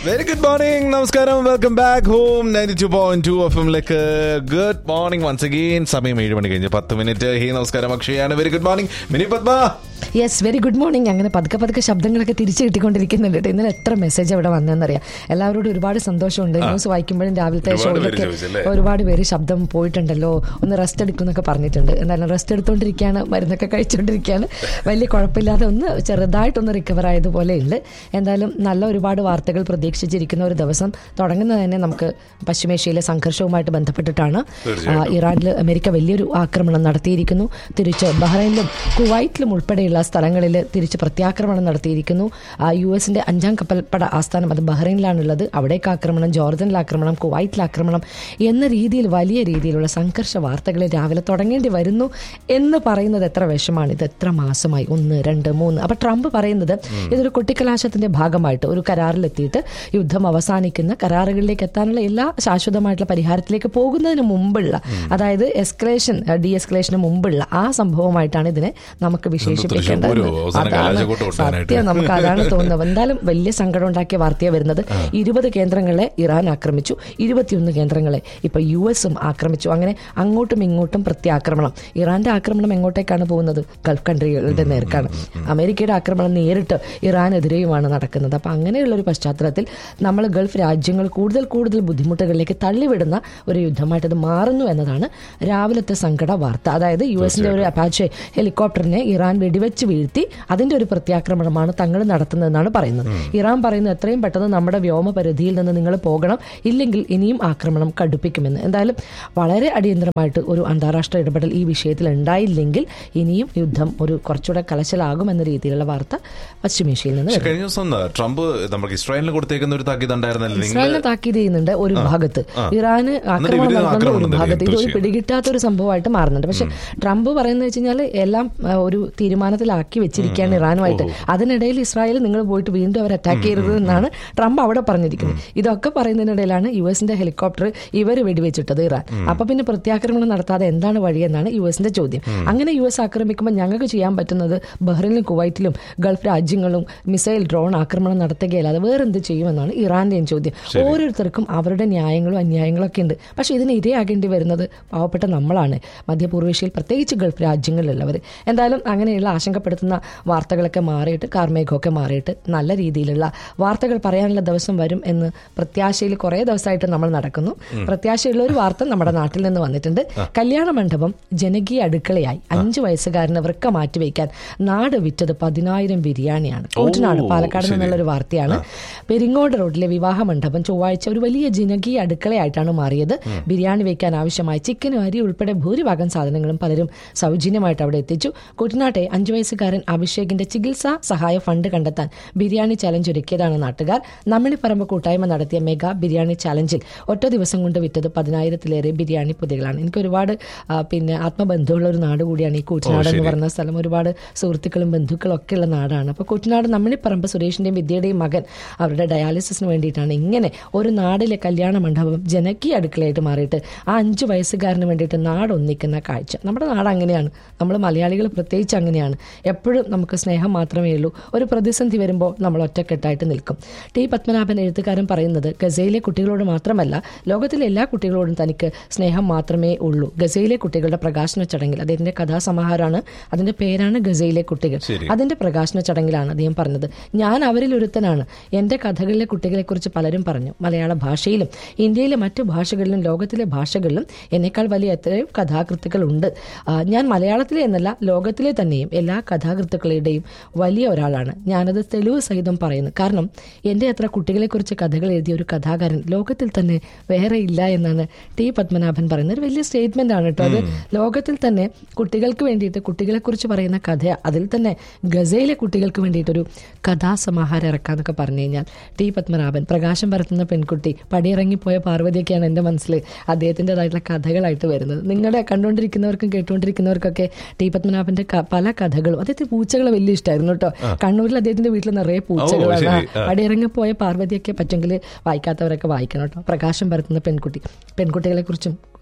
Very good morning നമസ്കാരം welcome back home ninety two point two F എമ്മിലേക്ക് good morning once again സമയം ഏഴ് മണി കഴിഞ്ഞ് പത്ത് മിനിറ്റ് ഹേ നമസ്കാരം അക്ഷയാണ് very good morning Mini Padma yes very good morning അങ്ങനെ പതുക്കെ പതുക്കെ ശബ്ദങ്ങളൊക്കെ തിരിച്ചു കിട്ടിക്കൊണ്ടിരിക്കുന്നുണ്ട് കേട്ടോ. ഇന്നലെ എത്ര മെസ്സേജ് അവിടെ വന്നതെന്നറിയാം എല്ലാവരോടും ഒരുപാട് സന്തോഷമുണ്ട് ന്യൂസ് വായിക്കുമ്പോഴും രാവിലത്തെ ഒരുപാട് പേര് ഷോയിലൊക്കെ ചോദിച്ചല്ലേ? ഒരുപാട് പേര് ശബ്ദം പോയിട്ടുണ്ടല്ലോ ഒന്ന് റെസ്റ്റ് എടുക്കുന്നൊക്കെ പറഞ്ഞിട്ടുണ്ട് എന്നാലും റെസ്റ്റ് എടുത്തുകൊണ്ടിരിക്കുകയാണ് മരുന്നൊക്കെ കഴിച്ചുകൊണ്ടിരിക്കുകയാണ് വലിയ കുഴപ്പമില്ലാതെ ഒന്ന് ചെറുതായിട്ടൊന്ന് റിക്കവർ ആയതുപോലെ ഉണ്ട് എന്തായാലും നല്ല ഒരുപാട് വാർത്തകൾ പ്രതീക്ഷിച്ചിരിക്കുന്ന ഒരു ദിവസം തുടങ്ങുന്നത് തന്നെ നമുക്ക് പശ്ചിമേഷ്യയിലെ സംഘർഷവുമായിട്ട് ബന്ധപ്പെട്ടിട്ടാണ് ആ, ഇറാനിൽ അമേരിക്ക വലിയൊരു ആക്രമണം നടത്തിയിരിക്കുന്നു തിരിച്ച് ബഹ്റൈനിലും കുവൈറ്റിലും ഉൾപ്പെടെയുള്ള സ്ഥലങ്ങളിൽ തിരിച്ച് പ്രത്യാക്രമണം നടത്തിയിരിക്കുന്നു ആ, യു എസിന്റെ അഞ്ചാം കപ്പൽപ്പട ആസ്ഥാനം അത് ബഹ്റൈനിലാണുള്ളത് അവിടേക്ക് ആക്രമണം ജോർദനിൽ ആക്രമണം കുവൈറ്റിൽ ആക്രമണം എന്ന രീതിയിൽ വലിയ രീതിയിലുള്ള സംഘർഷ വാർത്തകൾ രാവിലെ തുടങ്ങേണ്ടി വരുന്നു എന്ന് പറയുന്നത് എത്ര വിഷമാണ് ഇത് എത്ര മാസമായി ഒന്ന് രണ്ട് മൂന്ന് അപ്പൊ ട്രംപ് പറയുന്നത് ഇതൊരു കൊട്ടിക്കലാശത്തിന്റെ ഭാഗമായിട്ട് ഒരു കരാറിലെത്തിയിട്ട് യുദ്ധം അവസാനിക്കുന്ന കരാറുകളിലേക്ക് എത്താനുള്ള എല്ലാ ശാശ്വതമായിട്ടുള്ള പരിഹാരത്തിലേക്ക് പോകുന്നതിന് മുമ്പുള്ള അതായത് എസ്കലേഷൻ ഡി എസ്കലേഷന് മുമ്പുള്ള ആ സംഭവമായിട്ടാണ് ഇതിനെ നമുക്ക് വിശേഷിപ്പിക്കേണ്ടത് തൃശ്ശൂർ അവസാനം അതാണ് കലാശക്കൊട്ട് കൊണ്ടുപോകാനായിട്ട്. സത്യം നമുക്ക് അതാണ് തോന്നുന്നത് എന്തായാലും വലിയ സങ്കടം ഉണ്ടാക്കിയ വാർത്തയാണ് വരുന്നത് ഇരുപത് കേന്ദ്രങ്ങളെ ഇറാൻ ആക്രമിച്ചു ഇരുപത്തിയൊന്ന് കേന്ദ്രങ്ങളെ ഇപ്പൊ യു എസും ആക്രമിച്ചു അങ്ങനെ അങ്ങോട്ടും ഇങ്ങോട്ടും പ്രത്യാക്രമണം ഇറാന്റെ ആക്രമണം എങ്ങോട്ടേക്കാണ് പോകുന്നത് ഗൾഫ് കൺട്രികളുടെ നേർക്കാണ് അമേരിക്കയുടെ ആക്രമണം നേരിട്ട് ഇറാനെതിരെയുമാണ് നടക്കുന്നത് അപ്പൊ അങ്ങനെയുള്ള ഒരു പശ്ചാത്തലത്തിൽ നമ്മൾ ഗൾഫ് രാജ്യങ്ങൾ കൂടുതൽ കൂടുതൽ ബുദ്ധിമുട്ടുകളിലേക്ക് തള്ളിവിടുന്ന ഒരു യുദ്ധമായിട്ട് ഇത് മാറുന്നു എന്നതാണ് രാവിലത്തെ സങ്കട വാർത്ത അതായത് യു എസിന്റെ ഒരു അപ്പാച്ചെ ഹെലികോപ്റ്ററിനെ ഇറാൻ വെടിവെച്ച് വീഴ്ത്തി അതിന്റെ ഒരു പ്രത്യാക്രമണമാണ് തങ്ങൾ നടത്തുന്നതെന്നാണ് പറയുന്നത് ഇറാൻ പറയുന്നത് എത്രയും പെട്ടെന്ന് നമ്മുടെ വ്യോമ പരിധിയിൽ നിന്ന് നിങ്ങൾ പോകണം ഇല്ലെങ്കിൽ ഇനിയും ആക്രമണം കടുപ്പിക്കുമെന്ന് എന്തായാലും വളരെ അടിയന്തരമായിട്ട് ഒരു അന്താരാഷ്ട്ര ഇടപെടൽ ഈ വിഷയത്തിൽ ഉണ്ടായില്ലെങ്കിൽ ഇനിയും യുദ്ധം ഒരു കുറച്ചുകൂടെ കലശലാകുമെന്ന രീതിയിലുള്ള വാർത്ത പശ്ചിമേഷ്യയിൽ നിന്ന് പക്ഷെ വരുന്നു. കഴിഞ്ഞ ദിവസം ട്രംപ് നമുക്ക് ഇസ്രായേലിന് കൊടുത്തേക്കുന്ന ഒരു താക്കീത് ഉണ്ടായിരുന്നല്ലോ നിങ്ങൾ ഇസ്രായേലിനെ താക്കീത് ചെയ്യുന്നുണ്ട് ഒരു ഭാഗത്ത് ഇറാന് ആക്രമണം ഇവര് നടത്തുന്ന ആക്രമണം ഒരു ഭാഗത്ത് നടത്തി. ഇതൊരു പിടികിട്ടാത്ത ഒരു സംഭവമായിട്ട് മാറുന്നുണ്ട് പക്ഷെ ട്രംപ് പറയുന്നത് വെച്ച് കഴിഞ്ഞാൽ എല്ലാം ആ, ഒരു തീരുമാനത്തിലാക്കി വെച്ചിരിക്കുകയാണ് ഇറാനുമായിട്ട് അതിനിടയിൽ ഇസ്രായേൽ നിങ്ങൾ പോയിട്ട് വീണ്ടും അവർ അറ്റാക്ക് ചെയ്യരുത് എന്നാണ് ട്രംപ് അവിടെ പറഞ്ഞിരിക്കുന്നത് ഇതൊക്കെ പറയുന്നതിനിടയിലാണ് യു എസിന്റെ ഹെലികോപ്റ്റർ ഇവർ വെടിവെച്ചിട്ടത് ഇറാൻ അപ്പൊ പിന്നെ പ്രത്യാക്രമണം നടത്താതെ എന്താണ് വഴിയെന്നാണ് യു എസിന്റെ ചോദ്യം അങ്ങനെ യു എസ് ആക്രമിക്കുമ്പോൾ ഞങ്ങൾക്ക് ചെയ്യാൻ പറ്റുന്നത് ബഹ്റിനിലും കുവൈറ്റിലും ഗൾഫ് രാജ്യങ്ങളും മിസൈൽ ഡ്രോൺ ആക്രമണം നടത്തുകയല്ലാതെ വേറെന്ത് ചെയ്യുമെന്നാണ് ഇറാന്റെയും ചോദ്യം ഓരോരുത്തർക്കും അവരുടെ ന്യായങ്ങളും അന്യായങ്ങളും ഒക്കെ ഉണ്ട് പക്ഷെ ഇതിന് ഇരയാകേണ്ടി വരുന്നത് പാവപ്പെട്ട നമ്മളാണ് മധ്യപൂർവേഷ്യയിൽ പ്രത്യേകിച്ച് ഗൾഫ് രാജ്യങ്ങളിലുള്ളവർ എന്തായാലും അങ്ങനെയുള്ള ആശങ്കപ്പെടുത്തുന്ന വാർത്തകളൊക്കെ മാറിയിട്ട് കാർമേഘമൊക്കെ മാറിയിട്ട് നല്ല രീതിയിലുള്ള വാർത്തകൾ പറയാനുള്ള ദിവസം വരും എന്ന് പ്രത്യാശയിൽ കുറേ ദിവസമായിട്ട് നമ്മൾ നടക്കുന്നു പ്രത്യാശയുള്ള ഒരു വാർത്ത നമ്മുടെ നാട്ടിൽ നിന്ന് വന്നിട്ടുണ്ട് കല്യാണ മണ്ഡപം ജനകീയ അടുക്കളയായി അഞ്ചു വയസ്സുകാരന് വൃക്ക മാറ്റിവെക്കാൻ നാട് വിറ്റത് പതിനായിരം ബിരിയാണിയാണ് കൂട്ടനാട് പാലക്കാട് നിന്നുള്ള ഒരു വാർത്തയാണ് പെരിങ്ങോട് റോഡിലെ വിവാഹ മണ്ഡപം ചൊവ്വാഴ്ച ഒരു വലിയ ജനകീയ അടുക്കളയായിട്ടാണ് മാറിയത് ബിരിയാണി വെക്കാൻ ആവശ്യമായ ചിക്കനും അരി ഉൾപ്പെടെ ഭൂരിഭാഗം സാധനങ്ങളും പലരും സൗജന്യമായിട്ട് അവിടെ എത്തിച്ചു കുട്ടനാട്ടെ അഞ്ചു വയസ്സുകാരൻ അഭിഷേകിന്റെ ചികിത്സാ സഹായ ഫണ്ട് കണ്ടെത്താൻ ബിരിയാണി ചലഞ്ച് ഒരുക്കിയതാണ് നാട്ടുകാർ നമ്മളിപ്പറമ്പ് കൂട്ടായ്മ നടത്തിയ മെഗാ ബിരിയാണി ചലഞ്ചിൽ ഒറ്റ ദിവസം കൊണ്ട് വിറ്റത് പതിനായിരത്തിലേറെ ബിരിയാണി പൊതികളാണ് എനിക്ക് ഒരുപാട് ആ, പിന്നെ ആത്മബന്ധമുള്ള ഒരു നാട് കൂടിയാണ് ഈ കൂറ്റനാട് എന്ന് പറയുന്ന സ്ഥലം ഒരുപാട് സുഹൃത്തുക്കളും ബന്ധുക്കളും ഒക്കെ ഉള്ള നാടാണ് അപ്പോൾ കുട്ടനാട് നമ്മളിപ്പറമ്പ് സുരേഷിന്റെയും വിദ്യയുടെയും മകൻ അവരുടെ ഡയാലിസിസിന് വേണ്ടിയിട്ടാണ് ഇങ്ങനെ ഒരു നാടിലെ കല്യാണ മണ്ഡപം ജനകീയ അടുക്കളയായിട്ട് മാറിയിട്ട് ആ അഞ്ച് വയസ്സുകാരന് വേണ്ടിയിട്ട് നാട് ഒന്നിക്കുന്ന കാഴ്ച നമ്മുടെ നാട് അങ്ങനെയാണ് നമ്മൾ മലയാളികൾ പ്രത്യേകിച്ച് അങ്ങനെയാണ് എപ്പോഴും നമുക്ക് സ്നേഹം മാത്രമേ ഉള്ളൂ ഒരു പ്രതിസന്ധി വരുമ്പോൾ നമ്മൾ ഒറ്റക്കെട്ടായിട്ട് നിൽക്കും ടി പത്മനാഭൻ എഴുത്തുകാരൻ പറയുന്നത് ഗസയിലെ കുട്ടികളോട് മാത്രമല്ല ലോകത്തിലെ എല്ലാ കുട്ടികളോടും തനിക്ക് സ്നേഹം മാത്രമേ ഉള്ളൂ ഗസയിലെ കുട്ടികളുടെ പ്രകാശന ചടങ്ങിൽ അദ്ദേഹത്തിന്റെ കഥാസമാഹാരമാണ് അതിന്റെ പേരാണ് ഗസയിലെ കുട്ടികൾ ശരി. അതിന്റെ പ്രകാശന ചടങ്ങിലാണ് അദ്ദേഹം പറഞ്ഞത് ഞാൻ അവരിൽ ഒരുത്തനാണ് എന്റെ കഥകളിലെ കുട്ടികളെക്കുറിച്ച് പലരും പറഞ്ഞു മലയാള ഭാഷയിലും ഇന്ത്യയിലെ മറ്റു ഭാഷകളിലും ലോകത്തിലെ ഭാഷകളിലും എന്നേക്കാൾ വലിയ എത്രയോ കഥാകൃത്തുക്കളുണ്ട് ആ, ഞാൻ മലയാളത്തിലെ എന്നല്ല ലോകത്തിലെ തന്നെയും എല്ലാ കഥാകൃത്തുക്കളുടെയും വലിയ ഒരാളാണ് ഞാനത് തെളിവ് സഹിതം പറയുന്നു കാരണം എൻ്റെ അത്ര കുട്ടികളെക്കുറിച്ച് കഥകൾ എഴുതിയ ഒരു കഥാകാരൻ ലോകത്തിൽ തന്നെ വേറെ ഇല്ല എന്നാണ് ടി പത്മനാഭൻ പറയുന്നത് ഒരു വലിയ സ്റ്റേറ്റ്മെന്റ് ആണ് കേട്ടോ അത് ലോകത്തിൽ തന്നെ കുട്ടികൾക്ക് വേണ്ടിയിട്ട് കുട്ടികളെക്കുറിച്ച് പറയുന്ന കഥ അതിൽ തന്നെ ഗസയിലെ കുട്ടികൾക്ക് വേണ്ടിയിട്ടൊരു കഥാസമാഹാരം ഇറക്കാന്നൊക്കെ പറഞ്ഞു കഴിഞ്ഞാൽ ടി പത്മനാഭൻ പ്രകാശം പരത്തുന്ന പെൺകുട്ടി പടിയിറങ്ങിപ്പോയ പാർവതിയൊക്കെയാണ് എൻ്റെ മനസ്സിൽ അദ്ദേഹത്തിൻ്റെതായിട്ടുള്ള കഥകളായിട്ട് വരുന്നത് നിങ്ങളുടെ കണ്ടുകൊണ്ടിരിക്കുന്നവർക്കും കേട്ടുകൊണ്ടിരിക്കുന്നവർക്കൊക്കെ ടി പത്മനാഭന്റെ ക- പല കഥകളും അദ്ദേഹത്തിന് പൂച്ചകളെ വലിയ ഇഷ്ടമായിരുന്നു കേട്ടോ കണ്ണൂരിൽ അദ്ദേഹത്തിന്റെ വീട്ടിൽ നിറയെ പൂച്ചകളാണ് ശരി. ആ. പടിയിറങ്ങിപ്പോയ പാർവതിയൊക്കെ പറ്റുമെങ്കിൽ വായിക്കാത്തവരൊക്കെ വായിക്കണം കേട്ടോ പ്രകാശം പരത്തുന്ന പെൺകുട്ടി പെൺകുട്ടികളെ കുറിച്ചും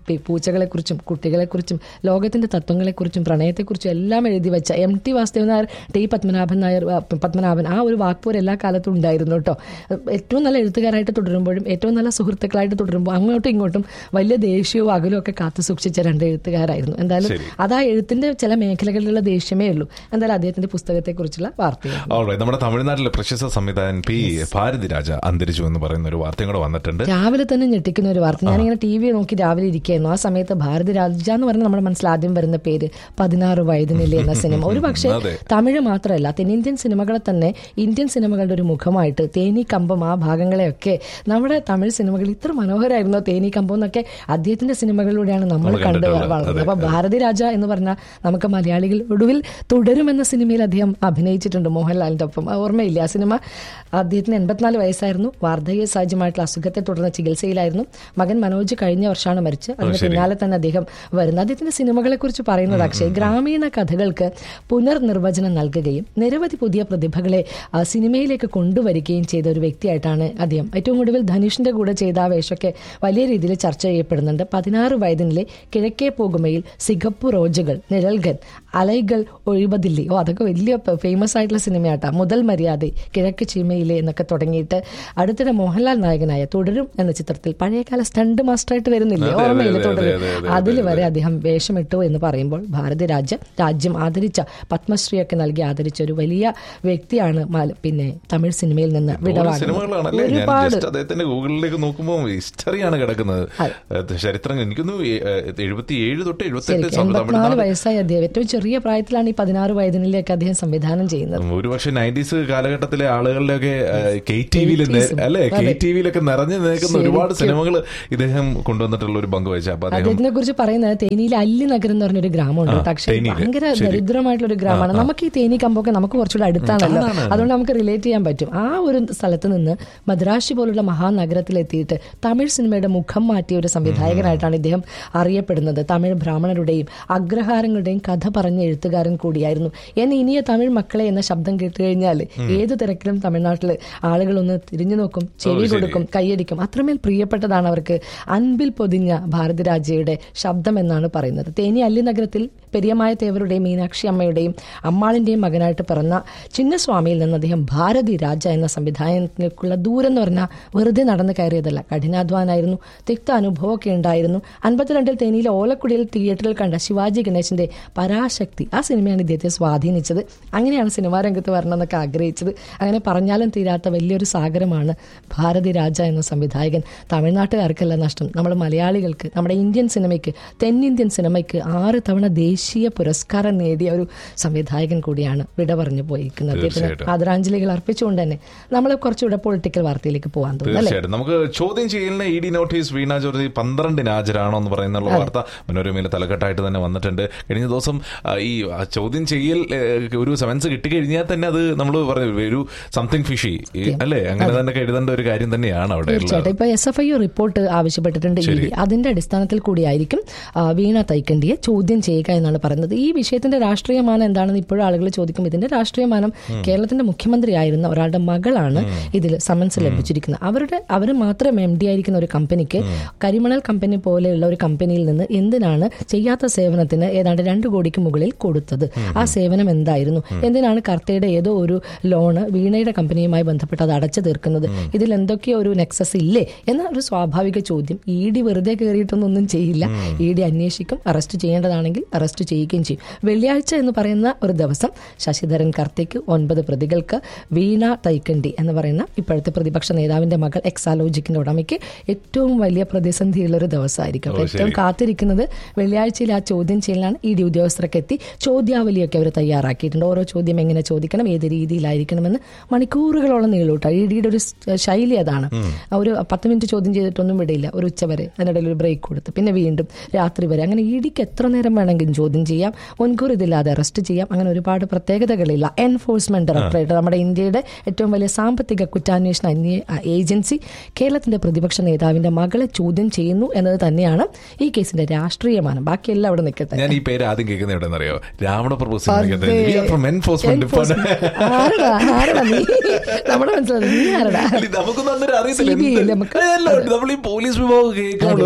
പി- പൂച്ചകളെക്കുറിച്ചും കുട്ടികളെക്കുറിച്ചും ലോകത്തിന്റെ തത്വങ്ങളെക്കുറിച്ചും പ്രണയത്തെക്കുറിച്ചും എല്ലാം എഴുതി വെച്ച M T Vasudevan Nair T Padmanabhan Nair ആ, പത്മനാഭൻ ആ ഒരു വാക്പോർ എല്ലാ കാലത്തും ഉണ്ടായിരുന്നു കേട്ടോ ഏറ്റവും നല്ല എഴുത്തുകാരായിട്ട് തുടരുമ്പോഴും ഏറ്റവും നല്ല സുഹൃത്തുക്കളായിട്ട് തുടരുമ്പോൾ അങ്ങോട്ടും ഇങ്ങോട്ടും വലിയ ദേഷ്യവും അകലും ഒക്കെ കാത്തു സൂക്ഷിച്ച രണ്ട് എഴുത്തുകാരായിരുന്നു എന്തായാലും ശരി. അത് ആ എഴുത്തിന്റെ ചില മേഖലകളിലുള്ള ദേഷ്യമേ ഉള്ളൂ എന്തായാലും അദ്ദേഹത്തിന്റെ പുസ്തകത്തെക്കുറിച്ചുള്ള വാർത്തയാണ് Alright, നമ്മുടെ തമിഴ്നാട്ടിലെ പ്രശസ്ത സംവിധായകൻ പി ഭാരതി രാജ അന്തരിച്ചു എന്ന് പറയുന്ന ഒരു വാർത്തയും കൂടെ വന്നിട്ടുണ്ട് രാവിലെ തന്നെ ഞെട്ടിക്കുന്ന ഒരു വാർത്ത ഞാനിങ്ങനെ ടി വി നോക്കി രാവിലെ ഇരിക്കുകയായിരുന്നു ആ സമയത്ത് ഭാരതി രാജ എന്ന് പറഞ്ഞ നമ്മുടെ മനസ്സിൽ ആദ്യം വരുന്ന പേര് പതിനാറ് വയതിനില്ലേ എന്ന സിനിമ ഒരു പക്ഷേ അതെ. തമിഴ് മാത്രമല്ല തെന്നിന്ത്യൻ സിനിമകളെ തന്നെ ഇന്ത്യൻ സിനിമകളുടെ ഒരു മുഖമായിട്ട് തേനി കമ്പം ആ ഭാഗങ്ങളെയൊക്കെ നമ്മുടെ തമിഴ് സിനിമകൾ ഇത്ര മനോഹരമായിരുന്നോ തേനി കമ്പം എന്നൊക്കെ അദ്ദേഹത്തിന്റെ സിനിമകളിലൂടെയാണ് നമ്മൾ നമ്മൾ കണ്ടു കണ്ടിട്ടുള്ളത്. വളർന്നത് അതെ. അപ്പൊ ഭാരതി രാജ എന്ന് പറഞ്ഞാൽ നമുക്ക് മലയാളികൾ ഒടുവിൽ തുടരും എന്ന സിനിമയിൽ അദ്ദേഹം അഭിനയിച്ചിട്ടുണ്ട് മോഹൻലാലിന്റെ ഒപ്പം ആ ഓർമ്മയില്ല ആ സിനിമ അദ്ദേഹത്തിന് എൺപത്തിനാല് വയസ്സായിരുന്നു വാർദ്ധക്യ സഹജമായിട്ടുള്ള അസുഖത്തെ തുടർന്ന് ചികിത്സയിലായിരുന്നു മകൻ മനോജ് കഴിഞ്ഞ വർഷമാണ് മരിച്ചത് അതിന് പിന്നാലെ തന്നെ അദ്ദേഹം വരുന്നത് അദ്ദേഹത്തിന്റെ സിനിമകളെ കുറിച്ച് പറയുന്നത് അക്ഷയ് ഗ്രാമീണ കഥകൾക്ക് പുനർനിർവചനം നൽകുകയും നിരവധി പുതിയ പ്രതിഭകളെ ആ, സിനിമയിലേക്ക് കൊണ്ടുവരികയും ചെയ്ത ഒരു വ്യക്തിയായിട്ടാണ് അദ്ദേഹം ഏറ്റവും ഒടുവിൽ ധനുഷിന്റെ കൂടെ ചെയ്ത ആ വേഷമൊക്കെ വലിയ രീതിയിൽ ചർച്ച ചെയ്യപ്പെടുന്നുണ്ട് പതിനാറ് വയതിനിലെ കിഴക്കേ പോകുമയിൽ സിഗപ്പു റോജുകൾ നിഴൽഗൻ അലൈകൾ ഒഴിവതില്ലി ഓ അതൊക്കെ വലിയ ഫേമസ് ആയിട്ടുള്ള സിനിമയാട്ടാ മുതൽ മര്യാദ കിഴക്ക് ചീമയിലെ എന്നൊക്കെ തുടങ്ങിയിട്ട് അടുത്തിടെ മോഹൻലാൽ നായകനായ തുടരും എന്ന ചിത്രത്തിൽ പഴയകാല സ്റ്റണ്ട് മാസ്റ്ററായിട്ട് വരുന്നില്ലേ അതെ, അതെ, ഓർമ്മയില്ല അതെ, തുടരും അതെ, അതെ, അതിൽ വരെ അദ്ദേഹം വേഷമിട്ടു എന്ന് പറയുമ്പോൾ ഭാരതി രാജ്യം രാജ്യം ആദരിച്ച പത്മശ്രീയൊക്കെ നൽകി ആദരിച്ച ഒരു വലിയ വ്യക്തിയാണ് മല- പിന്നെ തമിഴ് സിനിമയിൽ നിന്ന് ഓരോ വിടവാങ്ങുന്നത് സിനിമകളാണല്ലേ ഞാൻ ഒരുപാട് ജസ്റ്റ് അദ്ദേഹത്തിന്റെ ഗൂഗിളിലേക്ക് നോക്കുമ്പോൾ ഹിസ്റ്ററിയാണ് കിടക്കുന്നത് അത് ചരിത്രം എനിക്കൊന്ന് എഴുപത്തി ഏഴ് തൊട്ട് എഴുപത്തെട്ട് ശരിക്കും എൺപത്തിനാല് വയസ്സായ അദ്ദേഹം ഏറ്റവും ചെറിയ പ്രായത്തിലാണ് ഈ പതിനാറ് വയതിനിലേക്ക് അദ്ദേഹം സംവിധാനം ചെയ്യുന്നത് ഒരു പക്ഷെ നയൻറ്റീസ് കാലഘട്ടത്തിലെ ആളുകളിലൊക്കെ കെ ടി വിയിൽ അല്ലെ കെ ടി വിയിലൊക്കെ നിറഞ്ഞു നിൽക്കുന്ന ഒരുപാട് സിനിമകൾ ഇദ്ദേഹം കൊണ്ടുവന്നിട്ടുള്ള ഒരു പങ്ക് വെച്ചാൽ അപ്പൊ അദ്ദേഹം അദ്ദേഹത്തിനെ കുറിച്ച് പറയുന്നത് തേനിയിലെ അല്ലി നഗരം എന്ന് പറഞ്ഞൊരു ഗ്രാമമുണ്ട് കേട്ടോ. പക്ഷേ തേനിയില്. ഭയങ്കര ദരിദ്രമായിട്ടുള്ള ഒരു ഗ്രാമമാണ് നമുക്ക് ഈ തേനി കമ്പൊക്കെ നമുക്ക് കുറച്ചുകൂടെ അടുത്താണല്ലോ അതുകൊണ്ട് നമുക്ക് റിലേറ്റ് ചെയ്യാൻ പറ്റും ആ ഒരു സ്ഥലത്ത് നിന്ന് മദ്രാശി പോലുള്ള മഹാനഗരത്തിലെത്തിയിട്ട് തമിഴ് സിനിമയുടെ മുഖം മാറ്റിയ ഒരു സംവിധായകനായിട്ടാണ് ഇദ്ദേഹം അറിയപ്പെടുന്നത് തമിഴ് ബ്രാഹ്മണരുടെയും അഗ്രഹാരങ്ങളുടെയും കഥ പറഞ്ഞ എഴുത്തുകാരൻ കൂടിയായിരുന്നു എന്നെ ഇനിയ തമിഴ് മക്കളെ എന്ന ശബ്ദം കേട്ട് കഴിഞ്ഞാൽ ഏത് തിരക്കിലും തമിഴ്നാട്ടിൽ ആളുകളൊന്ന് തിരിഞ്ഞു നോക്കും ചെവി ശരി. കൊടുക്കും കൈയടിക്കും അത്രമേൽ പ്രിയപ്പെട്ടതാണ് അവർക്ക് അൻപിൽ പൊതിഞ്ഞ ഭാരതരാജയുടെ ശബ്ദം എന്നാണ് പറയുന്നത് തേനി അല്ലി നഗരത്തിൽ പെരിയമായ തേവരുടെയും മീനാക്ഷി അമ്മയുടെയും അമ്മാളിന്റെയും മകനായിട്ട് പിറന്ന ചിന്നസ്വാമിയിൽ നിന്ന് അദ്ദേഹം ഭാരതി രാജ എന്ന സംവിധാനത്തിലേക്കുള്ള ദൂരം എന്ന് പറഞ്ഞാൽ വെറുതെ നടന്നു കയറിയതല്ല കഠിനാധ്വാനായിരുന്നു തിക്ത അനുഭവമൊക്കെ ഉണ്ടായിരുന്നു അൻപത്തിരണ്ടിൽ തേനിയിലെ ഓലക്കുടിയിൽ തിയേറ്ററിൽ കണ്ട ശിവാജി ഗണേശന്റെ പരാശക്തി ആ സിനിമയാണ് ഇദ്ദേഹത്തെ സ്വാധീനിച്ചത് അങ്ങനെയാണ് സിനിമാ രംഗത്ത് വരണമെന്നൊക്കെ ആഗ്രഹിച്ചത് അങ്ങനെ പറഞ്ഞാലും തീരാത്ത വലിയൊരു സാഗരമാണ് ഭാരതി രാജ എന്ന സംവിധായകൻ തമിഴ്നാട്ടുകാർക്കല്ല നഷ്ടം നമ്മൾ മലയാളികൾക്ക് നമ്മുടെ ഇന്ത്യൻ സിനിമയ്ക്ക് തെന്നിന്ത്യൻ സിനിമയ്ക്ക് ആറ് തവണ ദേശീയ പുരസ്കാരം നേടിയ ഒരു സംവിധായകൻ കൂടിയാണ് വിട പറഞ്ഞു പോയിരിക്കുന്നത് അദ്ദേഹത്തിന് തീർച്ചയായിട്ടും. ആദരാഞ്ജലികൾ അർപ്പിച്ചുകൊണ്ട് തന്നെ നമ്മൾ കുറച്ചുകൂടെ പൊളിറ്റിക്കൽ വാർത്തയിലേക്ക് പോകാൻ തോന്നുന്നു അല്ലേ തീർച്ചയായിട്ടും നമുക്ക് ചോദ്യം ചെയ്യലിന് E D notice Veena George പന്ത്രണ്ടിന് ഹാജരാണോ എന്ന് പറയുന്ന വാർത്ത മനോരമയിൽ തലക്കെട്ടായിട്ട് തന്നെ വന്നിട്ടുണ്ട് കഴിഞ്ഞ ദിവസം ആ, ഈ ആ, ചോദ്യം ചെയ്യൽ ഏ, ഒരു സെവൻസ് കിട്ടിക്കഴിഞ്ഞാൽ തന്നെ അത് നമ്മൾ പറഞ്ഞു ഒരു സംതിങ് ഫിഷി അല്ലേ അങ്ങനെ തന്നെ എഴുതേണ്ട ഒരു കാര്യം തന്നെയാണ് അവിടെ ഉള്ളത് തീർച്ചയായിട്ടും ഇപ്പൊ എസ് എഫ് ഐ റിപ്പോർട്ട് ആവശ്യപ്പെട്ടിട്ടുണ്ട് ഇ ഡി അതിന്റെ അടിസ്ഥാനത്തിൽ കൂടിയായിരിക്കും ആ, വീണ തൈക്കണ്ടിയെ ചോദ്യം ചെയ്യുക എന്നാണ് പറയുന്നത് ഈ വിഷയത്തിന്റെ രാഷ്ട്രീയമാനം എന്താണെന്ന് ഇപ്പോഴും ആളുകൾ ചോദിക്കും ഇതിന്റെ രാഷ്ട്രീയമാനം കേരളത്തിന്റെ മുഖ്യമന്ത്രിയായിരുന്ന ഒരാളുടെ മകളാണ് ഇതിൽ സമൻസ് ലഭിച്ചിരിക്കുന്നത് അവരുടെ അവർ മാത്രം എം ഡി ആയിരിക്കുന്ന ഒരു കമ്പനിക്ക് കരിമണൽ കമ്പനി പോലെയുള്ള ഒരു കമ്പനിയിൽ നിന്ന് എന്തിനാണ് ചെയ്യാത്ത സേവനത്തിന് ഏതാണ്ട് രണ്ട് കോടിക്ക് മുകളിൽ കൊടുത്തത് ആ സേവനം എന്തായിരുന്നു എന്തിനാണ് കർത്തയുടെ ഏതോ ഒരു ലോണ് വീണയുടെ കമ്പനിയുമായി ബന്ധപ്പെട്ട് അത് അടച്ചു തീർക്കുന്നത് ഇതിൽ എന്തൊക്കെയോ ഒരു നെക്സസ് ഇല്ലേ എന്ന ഒരു സ്വാഭാവിക ചോദ്യം ഇ ഡി വെറുതെ കയറിയിട്ടൊന്നും ചെയ്യില്ല ഇ ഡി അന്വേഷിക്കും അറസ്റ്റ് ചെയ്യേണ്ടതാണെങ്കിൽ അറസ്റ്റ് ചെയ്യുകയും ചെയ്യും വെള്ളിയാഴ്ച എന്ന് പറയുന്ന ഒരു ദിവസം ശശിധരൻ കർത്തിക്ക് ഒൻപത് പ്രതികൾക്ക് വീണ തൈക്കണ്ടി എന്ന് പറയുന്ന ഇപ്പോഴത്തെ പ്രതിപക്ഷ നേതാവിന്റെ മകൾ എക്സാലോജിക്കിന്റെ ഉടമയ്ക്ക് ഏറ്റവും വലിയ പ്രതിസന്ധിയുള്ള ഒരു ദിവസമായിരിക്കും അപ്പോൾ ഏറ്റവും കാത്തിരിക്കുന്നത് വെള്ളിയാഴ്ചയിൽ ആ ചോദ്യം ചെയ്യലാണ് ഇ ഡി ഉദ്യോഗസ്ഥരൊക്കെ എത്തി ചോദ്യാവലിയൊക്കെ അവർ തയ്യാറാക്കിയിട്ടുണ്ട് ഓരോ ചോദ്യം എങ്ങനെ ചോദിക്കണം ഏത് രീതിയിലായിരിക്കണമെന്ന് മണിക്കൂറുകളോളം നീളൂട്ടോ ഇ ഡിയുടെ ഒരു സ് ശൈലി അതാണ് ഒരു പത്ത് മിനിറ്റ് ചോദ്യം ചെയ്തിട്ടൊന്നും വിടില്ല ഒരു ഉച്ച വരെ അതിനിടയിൽ ഒരു ബ്രേക്ക് കൊടുത്ത് പിന്നെ വീണ്ടും രാത്രി വരെ അങ്ങനെ ഇ ഡിക്ക് എത്ര നേരം വേണമെങ്കിലും ചോദ്യം ചെയ്യാം മുൻകൂർ ഇതില്ലാതെ അറസ്റ്റ് ചെയ്യാം അങ്ങനെ ഒരുപാട് പ്രത്യേകതകളില്ല എൻഫോഴ്സ്മെന്റ് ഡയറക്ടറേറ്റ് നമ്മുടെ ഇന്ത്യയുടെ ഏറ്റവും വലിയ സാമ്പത്തിക കുറ്റാന്വേഷണ അന്വേ- ഏജൻസി കേരളത്തിന്റെ പ്രതിപക്ഷ നേതാവിന്റെ മകളെ ചോദ്യം ചെയ്യുന്നു എന്നത് തന്നെയാണ് ഈ കേസിന്റെ രാഷ്ട്രീയമാനം ബാക്കിയെല്ലാം അവിടെ നിൽക്കട്ടെ ഞാൻ ഈ പേര് ആദ്യം കേൾക്കുന്ന എവിടെയെന്നറിയോ രാവണപ്രഭു അതെ. Enforcement Enforcement. ആരടാ ആരടാ നീ നമ്മുടെ മനസ്സിലായി നീ ആരടാ നമുക്കൊന്നും അന്നേരം അറിയത്തില്ല CBI എന്ത്? അല്ലേ നമുക്ക്? അല്ല, നമ്മൾ ഈ പോലീസ് വിഭാഗം കേൾക്കുമ്പോഴും ആ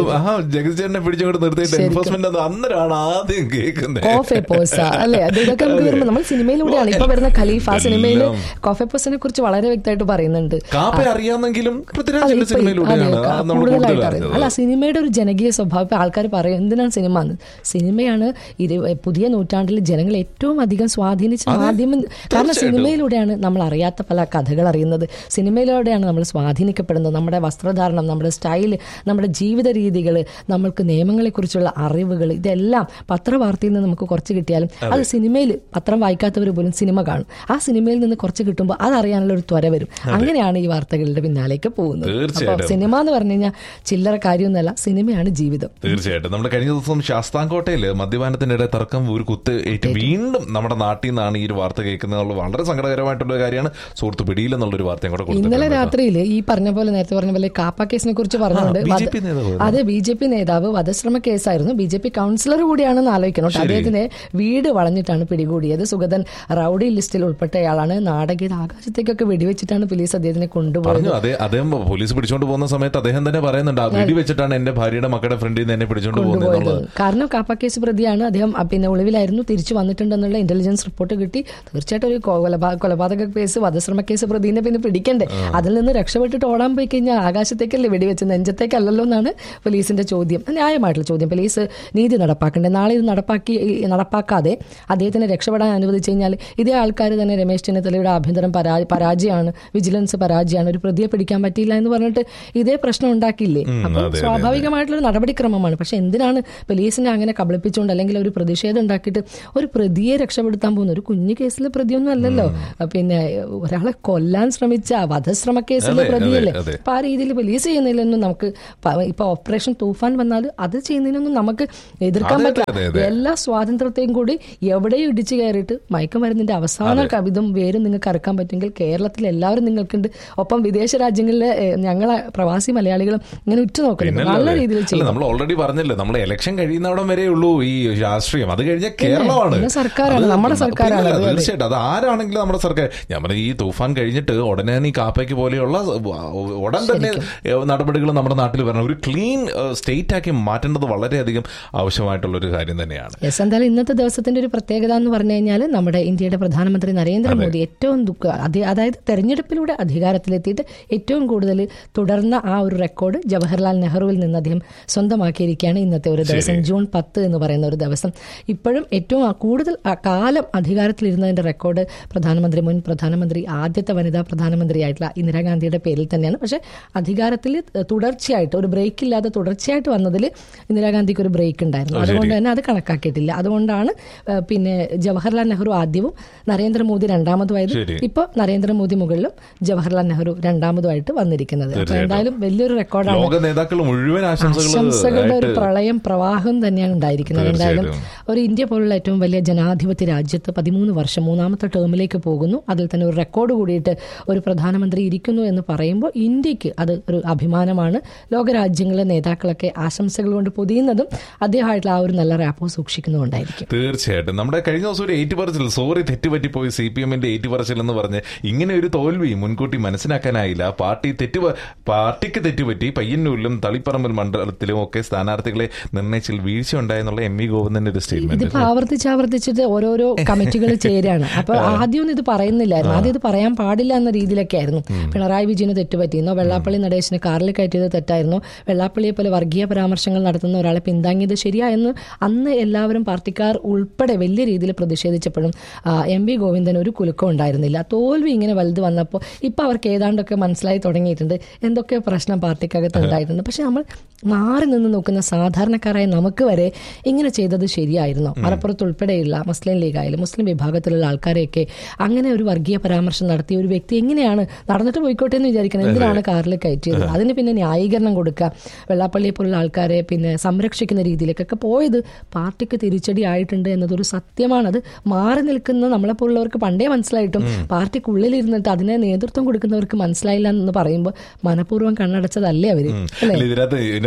ജഗതിച്ചേട്ടനെ പിടിച്ചങ്ങോട്ട് നിർത്തിയിട്ട് എൻഫോഴ്സ്മെന്റ് അത് അന്നേരമാണ് ആദ്യം കേൾക്കുന്നത് കോഫെ പോസ അല്ലെ അത് ഇതൊക്കെ നമുക്ക് വരുമ്പോൾ നമ്മൾ സിനിമയിലൂടെയാണ് ഇപ്പൊ വരുന്ന ഖലീഫ സിനിമയിൽ കോഫെ പോസിനെ കുറിച്ച് വളരെ വ്യക്തമായിട്ട് പറയുന്നുണ്ട് കാപ്പ അറിയാമെങ്കിലും അതെ, പൃഥ്വിരാജിന്റെ ഇപ്പൊ- സിനിമയിലൂടെയാണ് അതെ, ആ നമ്മൾ കൂടുതലായിട്ട് കൂടുതൽ അറിയുന്നത്. അറിഞ്ഞത് അല്ല സിനിമയുടെ ഒരു ജനകീയ സ്വഭാവം ഇപ്പൊ ആൾക്കാർ പറയും എന്തിനാണ് സിനിമ എന്ന് സിനിമയാണ് ഇരു പുതിയ നൂറ്റാണ്ടിൽ ജനങ്ങൾ ഏറ്റവും അധികം സ്വാധീനിച്ച മാധ്യമം കാരണം സിനിമയിലൂടെയാണ് നമ്മൾ അറിയാത്ത പല കഥകൾ അറിയുന്നത് സിനിമയിലൂടെയാണ് നമ്മൾ സ്വാധീനിക്കപ്പെടുന്നത് നമ്മുടെ വസ്ത്രധാരണം നമ്മുടെ സ്റ്റൈൽ നമ്മുടെ ജീവിത രീതികൾ നമ്മൾക്ക് നിയമങ്ങളെക്കുറിച്ചുള്ള അറിവുകൾ ഇതെല്ലാം പത്രവാർത്തയിൽ നിന്ന് നമുക്ക് കുറച്ച് കിട്ടിയാലും അത് സിനിമയിൽ പത്രം വായിക്കാത്തവർ പോലും സിനിമ കാണും ആ സിനിമയിൽ നിന്ന് കുറച്ച് കിട്ടുമ്പോൾ അതറിയാനുള്ള ഒരു ത്വര വരും അങ്ങനെയാണ് ഈ വാർത്തകളുടെ പിന്നാലേക്ക് പോകുന്നത് അപ്പോൾ തീർച്ചയായിട്ടും. സിനിമ എന്ന് പറഞ്ഞു കഴിഞ്ഞാൽ ചില്ലറ കാര്യമൊന്നുമല്ല സിനിമയാണ് ജീവിതം തീർച്ചയായിട്ടും നമ്മുടെ കഴിഞ്ഞ ദിവസം ശാസ്താംകോട്ടയിൽ മദ്യപാനത്തിനിടെ തർക്കം ഒരു കുത്ത് ഏറ്റ് വീണ്ടും നമ്മുടെ നാട്ടിൽ നിന്നാണ് ഈ ഒരു വാർത്ത കേൾക്കുന്നത് വളരെ സങ്കടകരമായിട്ടുള്ള ഒരു കാര്യമാണ് സുഹൃത്ത് പിടിയിലെന്നുള്ളൊരു വാർത്തയും കൂടെ ഇന്നലെ കൊടുത്തിട്ടുണ്ട് രാത്രിയിൽ ഈ പറഞ്ഞ പോലെ നേരത്തെ പറഞ്ഞ പോലെ കാപ്പ കേസിനെ കുറിച്ച് പറഞ്ഞുകൊണ്ട് ബി ജെ പി നേതാവ് അതെ ബി ജെ പി നേതാവ് വധശ്രമ കേസായിരുന്നു ബി ജെ പി കൗൺസിലർ കൂടിയാണെന്ന് ആലോചിക്കണം കേട്ടോ. അദ്ദേഹത്തിന് വീട് വളഞ്ഞിട്ടാണ് പിടികൂടിയത് സുഗതൻ റൌഡി ലിസ്റ്റിൽ ഉൾപ്പെട്ടയാളാണ് നാടകീയത ആകാശത്തേക്കൊക്കെ വെടിവെച്ചിട്ടാണ് പോലീസ് അദ്ദേഹത്തിനെ കൊണ്ടുപോയത് പറഞ്ഞു അതെ അദ്ദേഹം പോലീസ് പിടിച്ചോണ്ട് പോകുന്ന സമയത്ത് അദ്ദേഹം തന്നെ പറയുന്നുണ്ട് ആ വെടി വെച്ചിട്ടാണ് എന്റെ ഭാര്യയുടെ മക്കളുടെ ഫ്രണ്ടിൽ നിന്ന് എന്നെ പിടിച്ചോണ്ട് പോകുന്നത് കൊണ്ടുപോയത് എന്നുള്ളത് കാരണം കാപ്പ കേസ് പ്രതിയാണ് അദ്ദേഹം അ, പിന്നെ ഒളിവിലായിരുന്നു തിരിച്ചു വന്നിട്ടുണ്ടെന്നുള്ള ഇന്റലിജൻസ് റിപ്പോർട്ട് കിട്ടി തീർച്ചയായിട്ടും ഒരു കൊലപാ- കൊലപാതക കേസ് വധശ്രമ കേസ് പ്രതിനെ പിന്നെ പിടിക്കണ്ടേ അതിൽ നിന്ന് രക്ഷപ്പെട്ടിട്ട് ഓടാൻ പോയി കഴിഞ്ഞാൽ ആകാശത്തേക്കല്ലേ വെടിവെച്ച് നെഞ്ചത്തേക്കല്ലല്ലോ എന്നാണ് പോലീസിന്റെ ചോദ്യം ന്യായമായിട്ടുള്ള ചോദ്യം പോലീസ് നീതി നടപ്പാക്കണ്ടേ നാളെ ഇത് നടപ്പാക്കി ഈ നടപ്പാക്കാതെ അദ്ദേഹത്തിനെ രക്ഷപ്പെടാൻ അനുവദിച്ചു കഴിഞ്ഞാൽ ഇതേ ആൾക്കാർ തന്നെ രമേശ് ചെന്നിത്തലയുടെ ആഭ്യന്തരം പരാ- പരാജയമാണ് വിജിലൻസ് പരാജയമാണ് ഒരു പ്രതിയെ പിടിക്കാൻ പറ്റിയില്ല എന്ന് പറഞ്ഞിട്ട് ഇതേ പ്രശ്നം ഉണ്ടാക്കിയില്ലേ അപ്പോൾ അതെ, അതെ, സ്വാഭാവികമായിട്ടുള്ള നടപടിക്രമമാണ് പക്ഷെ എന്തിനാണ് പോലീസിനെ അങ്ങനെ കബളിപ്പിച്ചുകൊണ്ട് അല്ലെങ്കിൽ ഒരു പ്രതിഷേധം ഉണ്ടാക്കിയിട്ട് ഒരു പ്രതിയെ രക്ഷപ്പെടുത്താൻ പോകുന്ന ഒരു കുഞ്ഞു കേസിലെ പ്രതിയൊന്നും അല്ലല്ലോ പിന്നെ ഒരാളെ കൊല്ലാൻ ശ്രമിച്ച വധശ്രമ കേസിലെ അതെ, പ്രതിയല്ലേ അതെ, അതെ. അപ്പൊ ആ രീതിയിൽ പോലീസ് ചെയ്യുന്നതിലൊന്നും നമുക്ക് പ- ഇപ്പൊ ഓപ്പറേഷൻ തൂഫാൻ വന്നാൽ അത് ചെയ്യുന്നതിനൊന്നും നമുക്ക് എതിർക്കാൻ അതെ, പറ്റില്ല അതെ, അതെ. എല്ലാ സ്വാതന്ത്ര്യത്തെയും കൂടി എവിടെയും ഇടിച്ചു കയറിയിട്ട് മയക്കുമരുന്നിന്റെ അവസാന കവിതം വേരും നിങ്ങൾക്ക് അറക്കാൻ പറ്റുമെങ്കിൽ കേരളത്തിൽ എല്ലാവരും നിങ്ങൾക്കുണ്ട് ഒപ്പം വിദേശ രാജ്യങ്ങളിലെ ഏഹ്, ഞങ്ങളെ പ്രവാസി മലയാളികളും ഇങ്ങനെ ഉറ്റുനോക്കുന്നുണ്ട് നല്ല പിന്നല്ലാതെ. രീതിയിൽ അല്ല ചെയ്യും നമ്മൾ ഓൾറെഡി പറഞ്ഞല്ലോ നമ്മൾ ഇലക്ഷൻ കഴിയുന്നവിടം വരെ ഉള്ളൂ ഈ രാഷ്ട്രീയം അത് കഴിഞ്ഞാൽ കേരളമാണ് പിന്നെ സർക്കാരാണ്, അത് നമ്മുടെ സർക്കാരാണ് പിന്നല്ല, അത് അതെ. തീർച്ചയായിട്ടും അത് ആരാണെങ്കിലും നമ്മുടെ സർക്കാർ ഞാൻ പറഞ്ഞ ഈ തൂഫാൻ കഴിഞ്ഞിട്ട് ഉടനെ തന്നെ ഈ കാപ്പയ്ക്ക് പോലെയുള്ള ഉടൻ തന്നെ നടപടികൾ നമ്മുടെ നാട്ടിൽ വരണം ഒരു ക്ലീൻ സ്റ്റേറ്റ് ആക്കി മാറ്റേണ്ടത് വളരെയധികം ആവശ്യമായിട്ടുള്ള ഒരു കാര്യം തന്നെയാണ് യെസ് എന്തായാലും ഇന്നത്തെ ദിവസത്തിന്റെ ഒരു പ്രത്യേകത എന്ന് പറഞ്ഞു കഴിഞ്ഞാൽ നമ്മുടെ ഇന്ത്യയുടെ പ്രധാനമന്ത്രി നരേന്ദ്രമോദി ഏറ്റവും ദുഃഖ അധി- അതായത് തെരഞ്ഞെടുപ്പിലൂടെ അധികാരത്തിലെത്തിയിട്ട് ഏറ്റവും കൂടുതൽ തുടർന്ന ആ ഒരു റെക്കോർഡ് ജവഹർലാൽ നെഹ്റുവിൽ നിന്ന് അദ്ദേഹം സ്വന്തമാക്കിയിരിക്കുകയാണ് ഇന്നത്തെ ഒരു ദിവസം ജൂൺ പത്ത് എന്ന് പറയുന്ന ഒരു ദിവസം ഇപ്പോഴും ഏറ്റവും ആ കൂടുതൽ ആ കാലം അധികാരത്തിലിരുന്നതിന്റെ റെക്കോർഡ് പ്രധാനമന്ത്രി മുൻ പ്രധാനമന്ത്രി ആദ്യത്തെ വനിതാ പ്രധാനമന്ത്രിയായിട്ടുള്ള ഇന്ദിരാഗാന്ധിയുടെ പേരിൽ തന്നെയാണ് പക്ഷെ അധികാരത്തിൽ തുടർച്ചയായിട്ട് ഒരു ബ്രേക്ക് ഇല്ലാതെ തുടർച്ചയായിട്ട് വന്നതിൽ ഇന്ദിരാഗാന്ധിക്ക് ഒരു ബ്രേക്ക് ഉണ്ടായിരുന്നു അതുകൊണ്ട് തന്നെ അത് കണക്കാക്കിയിട്ടില്ല അതുകൊണ്ടാണ് ആ, പിന്നെ ജവഹർലാൽ നെഹ്റു ആദ്യവും നരേന്ദ്രമോദി രണ്ടാമതുമായത് ശരി. ഇപ്പൊ നരേന്ദ്രമോദി മുകളിലും ജവഹർലാൽ നെഹ്റു രണ്ടാമതുമായിട്ട് വന്നിരിക്കുന്നത് അപ്പൊ തീർച്ചയായിട്ടും. എന്തായാലും വലിയൊരു റെക്കോർഡാണ് ലോക നേതാക്കൾ മുഴുവൻ ആശംസകൾ ആശംസകളുടെ ഒരു പ്രളയം പ്രവാഹം തന്നെയാണ് ഉണ്ടായിരിക്കുന്നത് എന്തായാലും തീർച്ചയായിട്ടും. ഒരു ഇന്ത്യ പോലുള്ള ഏറ്റവും വലിയ ജനാധിപത്യ രാജ്യത്ത് പതിമൂന്ന് വർഷം മൂന്നാമത്തെ ടേമിലേക്ക് പോകുന്നു അതിൽ തന്നെ ഒരു റെക്കോർഡ് കൂടിയിട്ട് ഒരു പ്രധാനമന്ത്രി ഇരിക്കുന്നു എന്ന് പറയുമ്പോൾ ഇന്ത്യക്ക് അത് ഒരു അഭിമാനമാണ് ലോകരാജ്യങ്ങളിലെ നേതാക്കളൊക്കെ ആശംസകൾ കൊണ്ട് പൊതിയുന്നതും അദ്ദേഹമായിട്ടുള്ള ആ ഒരു നല്ല റാപ്പോ സൂക്ഷിക്കുന്നുണ്ടായിരിക്കും തീർച്ചയായിട്ടും നമ്മുടെ കഴിഞ്ഞ ദിവസം ഒരു ഏറ്റ് പറച്ചിൽ സോറി തെറ്റുപറ്റിപ്പോയി സി പി എമ്മിന്റെ ഏറ്റ് പറച്ചിൽ എന്ന് പറഞ്ഞ് ഇങ്ങനെ ഒരു തോൽവി മുൻകൂട്ടി മനസ്സിലാക്കാനായില്ല പാർട്ടി തെറ്റു പാർട്ടിക്ക് തെറ്റുപറ്റി പയ്യന്നൂരിലും തളിപ്പറമ്പൽ മണ്ഡലത്തിലും ഒക്കെ സ്ഥാനാർത്ഥികളെ നിർണയിച്ചിൽ വീഴ്ച ഉണ്ടായെന്നുള്ള എം വി ഗോവിന്ദന്റെ ഒരു സ്റ്റേറ്റ്മെന്റ് ഇതിപ്പോ ആവർത്തിച്ച് ആവർത്തിച്ചിട്ട് ഓരോരോ കമ്മിറ്റികൾ ചേരാണ് അപ്പൊ ആദ്യമൊന്നും ഇത് പറയുന്നില്ലായിരുന്നു ആദ്യം ഇത് പറയാൻ പാടില്ല എന്ന രീതിയിലൊക്കെ ആയിരുന്നു പിണറായി വിജയന് തെറ്റുപറ്റിയിരുന്നോ വെള്ളാപ്പള്ളി നടേശന് കാറിൽ കയറ്റിയത് തെറ്റായിരുന്നു വെള്ളാപ്പള്ളിയെ പോലെ വർഗീയ പരാമർശങ്ങൾ നടത്തുന്ന ഒരാളെ പിന്താങ്ങിയത് ശരിയായെന്ന് അന്ന് എല്ലാവരും പാർട്ടിക്കാർ ഉൾപ്പെടെ വലിയ രീതിയിൽ പ്രതിഷേധിച്ചപ്പോഴും ആ, എം വി ഗോവിന്ദൻ ഒരു കുലുക്കം ഉണ്ടായിരുന്നില്ല തോൽവി ഇങ്ങനെ വലുത് വന്നപ്പോൾ ഇപ്പൊ അവർക്ക് ഏതാണ്ടൊക്കെ മനസ്സിലായി തുടങ്ങിയിട്ടുണ്ട് എന്തൊക്കെ പ്രശ്നം പാർട്ടിക്കകത്ത് ഉണ്ടായിട്ടുണ്ട് പക്ഷെ നമ്മൾ മാറി നിന്ന് നോക്കുന്ന സാധാരണക്കാരായ നമുക്ക് വരെ ഇങ്ങനെ ചെയ്തത് ശരിയായിരുന്നോ മലപ്പുറത്ത് ഉൾപ്പെടെയുള്ള മുസ്ലിം ലീഗായാലും മുസ്ലിം വിഭാഗത്തിലുള്ള ആൾക്കാരെയൊക്കെ അങ്ങനെ ഒരു വർഗീയ പരാമർശം നടത്തിയ ഒരു വ്യക്തി എങ്ങനെയാണ് നടന്നിട്ട് പോയിക്കോട്ടെ എന്ന് വിചാരിക്കണം എന്തിനാണ് കാറിൽ കയറ്റിയത് അതിന് പിന്നെ ന്യായീകരണം കൊടുക്കുക വെള്ളാപ്പള്ളിയെ പോലുള്ള ആൾക്കാരെ പിന്നെ സംരക്ഷിക്കുന്ന രീതിയിലേക്കൊക്കെ പോയത് പാർട്ടിക്ക് തിരിച്ചടി ആയിട്ടുണ്ട് എന്നതൊരു സത്യമാണ് അത് മാറി നിൽക്കുന്ന നമ്മളെപ്പോലുള്ളവർക്ക് പണ്ടേ മനസ്സിലായിട്ടും പാർട്ടിക്കുള്ളിൽ ഇരുന്നിട്ട് അതിനെ നേതൃത്വം കൊടുക്കുന്നവർക്ക് മനസ്സിലായില്ല എന്ന് പറയുമ്പോൾ മനഃപൂർവ്വം കണ്ണടച്ചതല്ലേ അവര് അല്ലേ അല്ല, ഇതിനകത്ത് ഇതിനകത്ത്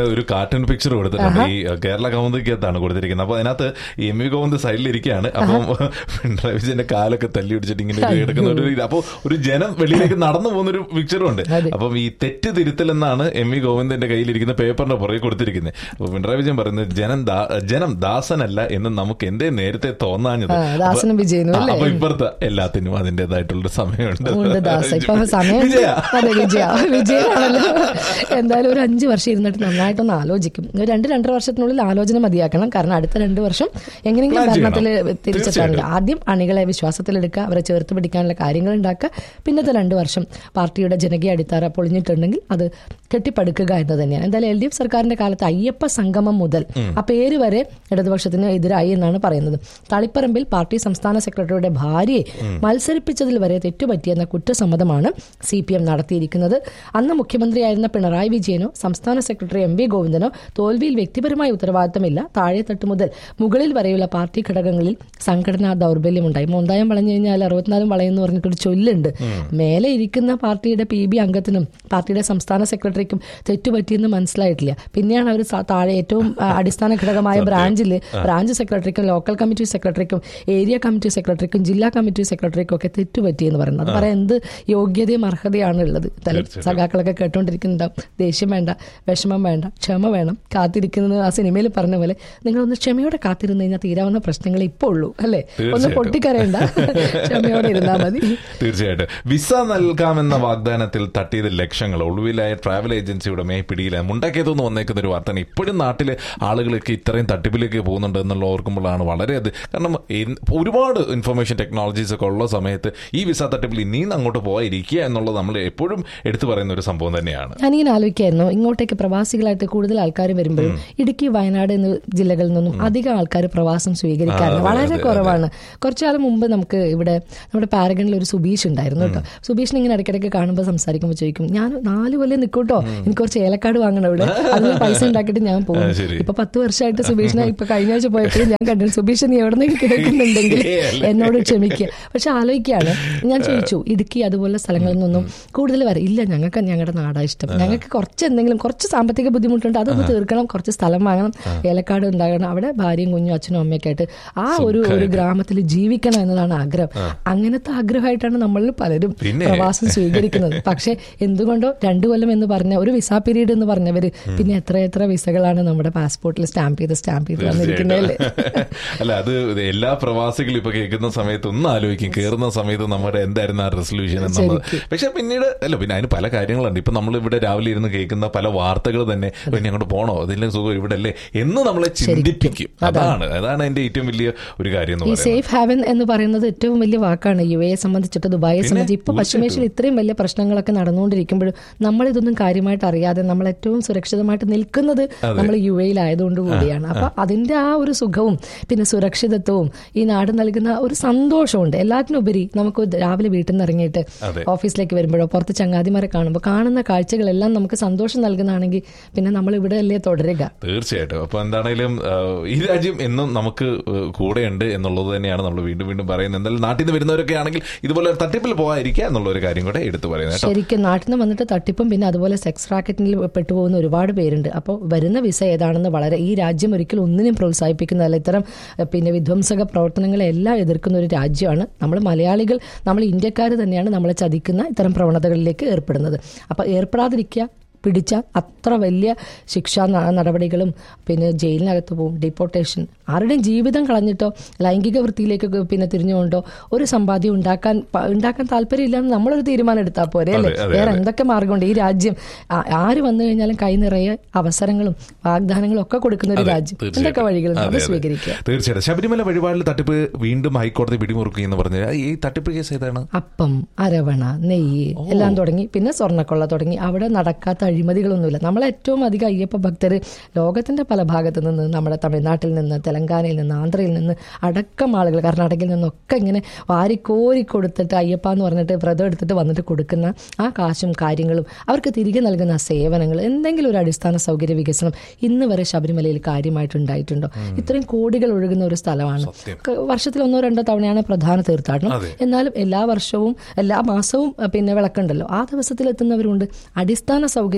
അതിന്റെ ഒരു കാർട്ടൂൺ പിക്ചർ കൊടുത്തിട്ടുണ്ട് ഈ കേരള കൗമുദിക്കകത്താണ് കൊടുത്തിരിക്കുന്നത് അപ്പൊ അതിനകത്ത് ഈ എം വി ഗോവിന്ദ് സൈഡിലിരിക്കുകയാണ് അപ്പം പിണറായി വിജയന്റെ കാലൊക്കെ തല്ലി പിടിച്ചിട്ട് ഇങ്ങനെ ഒരു കിടക്കുന്ന ഒരു രീതി അപ്പൊ ഒരു ജനം വെളിയിലേക്ക് നടന്നു പോകുന്ന ഒരു പിക്ചറും ഉണ്ട് അതെ. അപ്പം ഈ തെറ്റ് തിരുത്തൽ എന്നാണ് എം വി ഗോവിന്ദന്റെ കയ്യിലിരിക്കുന്ന പേപ്പറിന്റെ പുറകെ കൊടുത്തിരിക്കുന്നത് അപ്പൊ പിണറായി വിജയൻ പറയുന്നത് ജനം ദാ- ജനം ദാസനല്ല എന്ന് നമുക്ക് എന്തേ നേരത്തെ തോന്നാഞ്ഞത് ആ, ദാസനും വിജയനും ആ, അല്ലേ? അപ്പൊ ഇപ്പുറത്തെ എല്ലാത്തിനും അതിന്റേതായിട്ടുള്ള സമയമുണ്ട് ഉണ്ട് ദാസ ഇപ്പൊ സമയം വിജയ. അതെ വിജയ വിജയനാണല്ലോ എന്തായാലും ഒരു അഞ്ച് വർഷം ഇരുന്നിട്ട് നന്നായിട്ടൊന്ന് ആലോചിക്കും ഒരു രണ്ട് രണ്ടര വർഷത്തിനുള്ളിൽ ആലോചന മതിയാക്കണം കാരണം അടുത്ത രണ്ട് വർഷം എങ്ങനെയെങ്കിലും Plan ചെയ്യണം. ഭരണത്തിൽ തിരിച്ചെത്താനില്ല തീർച്ചയായിട്ടും. ആദ്യം അണികളെ വിശ്വാസത്തിലെടുക്കുക അവരെ ചേർത്ത് പിടിക്കാനുള്ള കാര്യങ്ങൾ ഉണ്ടാക്കുക പിന്നത്തെ രണ്ട് വർഷം പാർട്ടിയുടെ ജനകീയ അടിത്തറ പൊളിഞ്ഞിട്ടുണ്ടെങ്കിൽ അത് കെട്ടിപ്പടുക്കുക എന്ന് തന്നെയാണ് എന്തായാലും എൽ ഡി എഫ് സർക്കാരിന്റെ കാലത്ത് അയ്യപ്പ സംഗമം മുതൽ ആ പേര് വരെ ഇടതുപക്ഷത്തിന് എതിരായി എന്നാണ് പറയുന്നത് തളിപ്പറമ്പിൽ പാർട്ടി സംസ്ഥാന സെക്രട്ടറിയുടെ ഭാര്യയെ മത്സരിപ്പിച്ചതിൽ വരെ തെറ്റുപറ്റിയെന്ന കുറ്റസമ്മതമാണ് സി പി എം നടത്തിയിരിക്കുന്നത് അന്ന് മുഖ്യമന്ത്രിയായിരുന്ന പിണറായി വിജയനോ സംസ്ഥാന സെക്രട്ടറി എം വി ഗോവിന്ദനോ തോൽവിയിൽ വ്യക്തിപരമായ ഉത്തരവാദിത്തമില്ല താഴെത്തട്ട് മുതൽ മുകളിൽ വരെയുള്ള പാർട്ടി ഘടകങ്ങളിൽ സംഘടനാ ദൗർബല്യമുണ്ടായി മോന്തായം വളഞ്ഞു കഴിഞ്ഞാൽ അറുപത്തിനാലും വളയെന്ന് പറഞ്ഞിട്ടൊരു ചൊല്ലുണ്ട് മേലെ ഇരിക്കുന്ന പാർട്ടിയുടെ പി ബി അംഗത്തിനും പാർട്ടിയുടെ സംസ്ഥാന സെക്രട്ടറിക്കും തെറ്റുപറ്റിയെന്ന് മനസ്സിലായിട്ടില്ല പിന്നെയാണ് അവർ താഴെ ഏറ്റവും ആ, അടിസ്ഥാന ഘടകമായ ബ്രാഞ്ചിൽ ബ്രാഞ്ച് സെക്രട്ടറിക്കും ലോക്കൽ കമ്മിറ്റി സെക്രട്ടറിക്കും ഏരിയ കമ്മിറ്റി സെക്രട്ടറിക്കും ജില്ലാ കമ്മിറ്റി സെക്രട്ടറിക്കും ഒക്കെ തെറ്റുപറ്റിയെന്ന് പറയുന്നത് അത് പറയാൻ എന്ത് യോഗ്യതയും അർഹതയാണ് ഉള്ളത് എന്തായാലും സഖാക്കളൊക്കെ കേട്ടോണ്ടിരിക്കുന്നുണ്ടാവും ദേഷ്യം വേണ്ട വിഷമം വേണ്ട ക്ഷമ വേണം കാത്തിരിക്കുന്നത് ആ സിനിമയിൽ പറഞ്ഞ പോലെ നിങ്ങളൊന്ന് ക്ഷമയോടെ കാത്തിരുന്ന് കഴിഞ്ഞാൽ തീരാവുന്ന പ്രശ്നങ്ങൾ ഇപ്പോൾ ഉള്ളൂ അല്ലേ ഒന്ന് തീർച്ചയായിട്ടും. പൊട്ടിക്കരയണ്ട ക്ഷമയോടെ ഇരുന്നാൽ മതി തീർച്ചയായിട്ടും വിസ നൽകാമെന്ന വാഗ്ദാനത്തിൽ തട്ടിയത് ലക്ഷങ്ങൾ ഒളിവിലായ ട്രാവൽ ഏജൻസി ഉടമയെ പിടിയില്ല മുണ്ടക്കേതൊന്ന് വന്നേക്കുന്ന ഒരു വാർത്തയാണ് ഇപ്പോഴും നാട്ടിലെ ആളുകളൊക്കെ ഇത്രയും തട്ടിപ്പിലേക്ക് പോകുന്നുണ്ട് എന്നുള്ള ഓർക്കുമ്പോഴാണ് വളരെ അത് കാരണം ഇൻ- ഒരുപാട് ഇൻഫർമേഷൻ ടെക്നോളജീസ് ഒക്കെ ഉള്ള സമയത്ത് ഈ വിസ തട്ടിപ്പിൽ ഇനിയും അങ്ങോട്ട് പോയിരിക്കുക എന്നുള്ളത് നമ്മൾ എപ്പോഴും എടുത്തു പറയുന്ന ഒരു സംഭവം തന്നെയാണ് ഞാനിങ്ങനെ ആലോചിക്കായിരുന്നു ഇങ്ങോട്ടേക്ക് പ്രവാസികളായിട്ട് കൂടുതൽ ആൾക്കാർ വരുമ്പോഴും ഇടുക്കി വയനാട് എന്ന ജില്ലകളിൽ നിന്നും അധികം ആൾക്കാർ പ്രവാസം സ്വീകരിക്കാറുണ്ട് വളരെ കുറവാണ് കുറച്ചു കാലം മുമ്പ് നമുക്ക് ഇവിടെ നമ്മുടെ പാരഗണിൽ ഒരു സുബീഷ് ഉണ്ടായിരുന്നു കേട്ടോ സുബീഷിനെ ഇങ്ങനെ ഇടയ്ക്കിടയ്ക്ക് കാണുമ്പോൾ സംസാരിക്കുമ്പോൾ ചോദിക്കും ഞാൻ നാല് കൊല്ലം നിൽക്കൂട്ടോ എനിക്ക് കുറച്ച് ഏലക്കാട് വാങ്ങണം ഇവിടെ അതിന് പൈസ ഉണ്ടാക്കിയിട്ട് ഞാൻ പോകും ആ, ശരി. ഇപ്പൊ പത്ത് വർഷമായിട്ട് സുബീഷിനെ ഇപ്പൊ കഴിഞ്ഞ ആഴ്ച പോയപ്പോഴും ഞാൻ കണ്ടു സുബീഷ് നീ എവിടെ നിന്ന് കേൾക്കുന്നുണ്ടെങ്കിൽ എന്നോട് ക്ഷമിക്കുക പക്ഷെ ആലോചിക്കുകയാണ് ഞാൻ ചോദിച്ചു ഇടുക്കി അതുപോലുള്ള സ്ഥലങ്ങളിൽ നിന്നും കൂടുതൽ വരെ ഇല്ല ഞങ്ങൾക്ക് ഞങ്ങളുടെ നാടാ ഇഷ്ടം ഞങ്ങൾക്ക് കുറച്ച് എന്തെങ്കിലും കുറച്ച് സാമ്പത്തിക ബുദ്ധിമുട്ടുണ്ട് അതൊന്ന് തീർക്കണം കുറച്ച് സ്ഥലം വാങ്ങണം ഏലക്കാട് ഉണ്ടാകണം അവിടെ ഭാര്യയും കുഞ്ഞും അച്ഛനും അമ്മയൊക്കെ ആയിട്ട് ആ ഒരു ഒരു ഗ്രാമത്തിൽ ജീവിക്കണം എന്നതാണ് ആഗ്രഹം അങ്ങനത്തെ ആഗ്രഹമായിട്ടാണ് നമ്മളിൽ പലരും പിന്നെ. പ്രവാസം സ്വീകരിക്കുന്നത് പക്ഷെ എന്തുകൊണ്ടോ രണ്ടു കൊല്ലം എന്ന് പറഞ്ഞ ഒരു വിസ പീരീഡ് എന്ന് പറഞ്ഞവര് പിന്നെ എത്ര എത്ര വിസകളാണ് നമ്മുടെ പാസ്പോർട്ടിൽ സ്റ്റാമ്പ് ചെയ്ത് സ്റ്റാമ്പ് ചെയ്ത് വന്നിരിക്കുന്നതല്ലേ അല്ല അത് എല്ലാ പ്രവാസികളും ഇപ്പൊ കേൾക്കുന്ന സമയത്ത് ഒന്ന് ആലോചിക്കും കേറുന്ന സമയത്ത് നമ്മുടെ എന്തായിരുന്നു ആ റെസൊല്യൂഷൻ എന്നുള്ളത് പക്ഷെ പിന്നീട് അല്ല പിന്നെ അതിന് പല കാര്യങ്ങളുണ്ട് ഇപ്പൊ നമ്മൾ ഇവിടെ രാവിലെ ഇരുന്ന് കേൾക്കുന്ന പല വാർത്തകൾ തന്നെ പിന്നെ അങ്ങോട്ട് പോണോ അതിന്റെ സുഖം ഇവിടെ അല്ലേ എന്ന് നമ്മളെ ചിന്തിപ്പിക്കും അതാണ് അതാണ് എന്റെ ഏറ്റവും വലിയ ഒരു കാര്യം എന്ന് ഈ പറയുന്നത് സേഫ് ഹാവൻ എന്ന് പറയുന്നത് ഏറ്റവും വലിയ വാക്കാണ് യു എയെ സംബന്ധിച്ചിട്ട് ദുബായെ സംബന്ധിച്ച് ഇപ്പൊ പശ്ചിമേഷ്യയിൽ ഇത്രയും വലിയ പ്രശ്നങ്ങളൊക്കെ നടന്നുകൊണ്ടിരിക്കുമ്പോഴും നമ്മൾ ഇതൊന്നും കാര്യമായിട്ട് അറിയാതെ നമ്മൾ ഏറ്റവും സുരക്ഷിതമായിട്ട് നിൽക്കുന്നത് നമ്മൾ യു എയിലായതുകൊണ്ട് കൂടിയാണ് അപ്പൊ അതിന്റെ ആ ഒരു സുഖവും പിന്നെ സുരക്ഷിതത്വവും ഈ നാട് നൽകുന്ന ഒരു സന്തോഷമുണ്ട് എല്ലാത്തിനുപരി നമുക്ക് രാവിലെ വീട്ടിൽ നിന്ന് ഇറങ്ങിയിട്ട് അതെ. ഓഫീസിലേക്ക് വരുമ്പോഴോ പുറത്ത് ചങ്ങാതിമാരെ കാണുമ്പോൾ കാണുന്ന കാഴ്ചകളെല്ലാം നമുക്ക് സന്തോഷം നൽകുന്നതാണെങ്കിൽ പിന്നെ നമ്മൾ ഇവിടെ അല്ലേ തുടരുക തീർച്ചയായിട്ടും അപ്പൊ എന്താണേലും ആ, ഈ രാജ്യം എന്നും നമുക്ക് ആ, കൂടെയുണ്ട് എന്നുള്ളത് തന്നെയാണ് നമ്മൾ വീണ്ടും വീണ്ടും പറയുന്നത് എന്തായാലും നാട്ടിൽ നിന്ന് വരുന്നവരൊക്കെ ആണെങ്കിൽ ഇതുപോലെ ഒരു തട്ടിപ്പിൽ പോകാതിരിക്കുക എന്നുള്ള ഒരു കാര്യം കൂടെ എടുത്തു പറയുന്നത് കേട്ടോ ശരിക്കും നാട്ടിൽ നിന്ന് വന്നിട്ട് തട്ടിപ്പും പിന്നെ അതുപോലെ സെക്സ് റാക്കറ്റിൽ പെട്ടുപോകുന്ന ഒരുപാട് പേരുണ്ട് അപ്പോൾ വരുന്ന വിസ ഏതാണെന്ന് വളരെ ഈ രാജ്യം ഒരിക്കലും ഒന്നിനും പ്രോത്സാഹിപ്പിക്കുന്നതല്ല ഇത്തരം എഹ്, പിന്നെ വിധ്വംസക പ്രവർത്തനങ്ങളെ എല്ലാം എതിർക്കുന്ന ഒരു രാജ്യമാണ് നമ്മൾ മലയാളികൾ നമ്മൾ ഇന്ത്യക്കാർ തന്നെയാണ് നമ്മളെ ചതിക്കുന്ന ഇത്തരം പ്രവണതകളിലേക്ക് ഏർപ്പെടുന്നത് അപ്പോൾ ഏർപ്പെടാതിരിക്കുക പിടിച്ച അത്ര വലിയ ശിക്ഷാ ന- നടപടികളും പിന്നെ ജയിലിനകത്ത് പോകും ഡിപ്പോർട്ടേഷൻ ആരുടെയും ജീവിതം കളഞ്ഞിട്ടോ ലൈംഗിക വൃത്തിയിലേക്ക് പിന്നെ തിരിഞ്ഞുകൊണ്ടോ ഒരു സമ്പാദ്യം ഉണ്ടാക്കാൻ പ- ഉണ്ടാക്കാൻ താല്പര്യമില്ലെന്ന് നമ്മളൊരു തീരുമാനം എടുത്താൽ പോരെ അല്ലേ അതെ, അതെ, വേറെ അതെ. എന്തൊക്കെ മാർഗമുണ്ട് ഈ രാജ്യം ആ- ആര് വന്നു കഴിഞ്ഞാലും കൈ നിറയെ അവസരങ്ങളും വാഗ്ദാനങ്ങളും ഒക്കെ കൊടുക്കുന്ന ഒരു രാജ്യം എന്തൊക്കെ വഴികളുണ്ട് അതെ, അത് അതെ. സ്വീകരിക്കുക തീർച്ചയായിട്ടും ശബരിമല വഴിപാടിൽ തട്ടിപ്പ് വീണ്ടും ഹൈക്കോടതി പിടിമുറുക്കി എന്ന് പറഞ്ഞ ഈ തട്ടിപ്പ് കേസ് ഏതാണ് അപ്പം അരവണ നെയ്യ് എല്ലാം തുടങ്ങി പിന്നെ സ്വർണ്ണക്കൊള്ള തുടങ്ങി അവിടെ നടക്കാത്ത അഴിമതികളൊന്നുമില്ല നമ്മളെ ഏറ്റവും അധികം അയ്യപ്പ ഭക്തർ ലോകത്തിന്റെ പല ഭാഗത്തു നിന്ന് നമ്മുടെ തമിഴ്നാട്ടിൽ നിന്ന് തെലങ്കാനയിൽ നിന്ന് ആന്ധ്രയിൽ നിന്ന് അടക്കം ആളുകൾ കർണാടകയിൽ നിന്നൊക്കെ ഇങ്ങനെ വാരിക്കോരി കൊടുത്തിട്ട് അയ്യപ്പ എന്ന് പറഞ്ഞിട്ട് വ്രതം എടുത്തിട്ട് വന്നിട്ട് കൊടുക്കുന്ന ആ കാശും കാര്യങ്ങളും അവർക്ക് തിരികെ നൽകുന്ന സേവനങ്ങൾ എന്തെങ്കിലും ഒരു അടിസ്ഥാന സൗകര്യ വികസനം ഇന്ന് വരെ ശബരിമലയിൽ കാര്യമായിട്ട് ഉണ്ടായിട്ടുണ്ടോ ഇത്രയും കോടികൾ ഒഴുകുന്ന ഒരു സ്ഥലമാണ് ക- വർഷത്തിൽ ഒന്നോ രണ്ടോ തവണയാണ് പ്രധാന തീർത്ഥാടനം എന്നാലും എല്ലാ വർഷവും എല്ലാ മാസവും അഹ് പിന്നെ വിളക്കുണ്ടല്ലോ ആ ദിവസത്തിൽ എത്തുന്നവരുണ്ട് അടിസ്ഥാന സൗകര്യ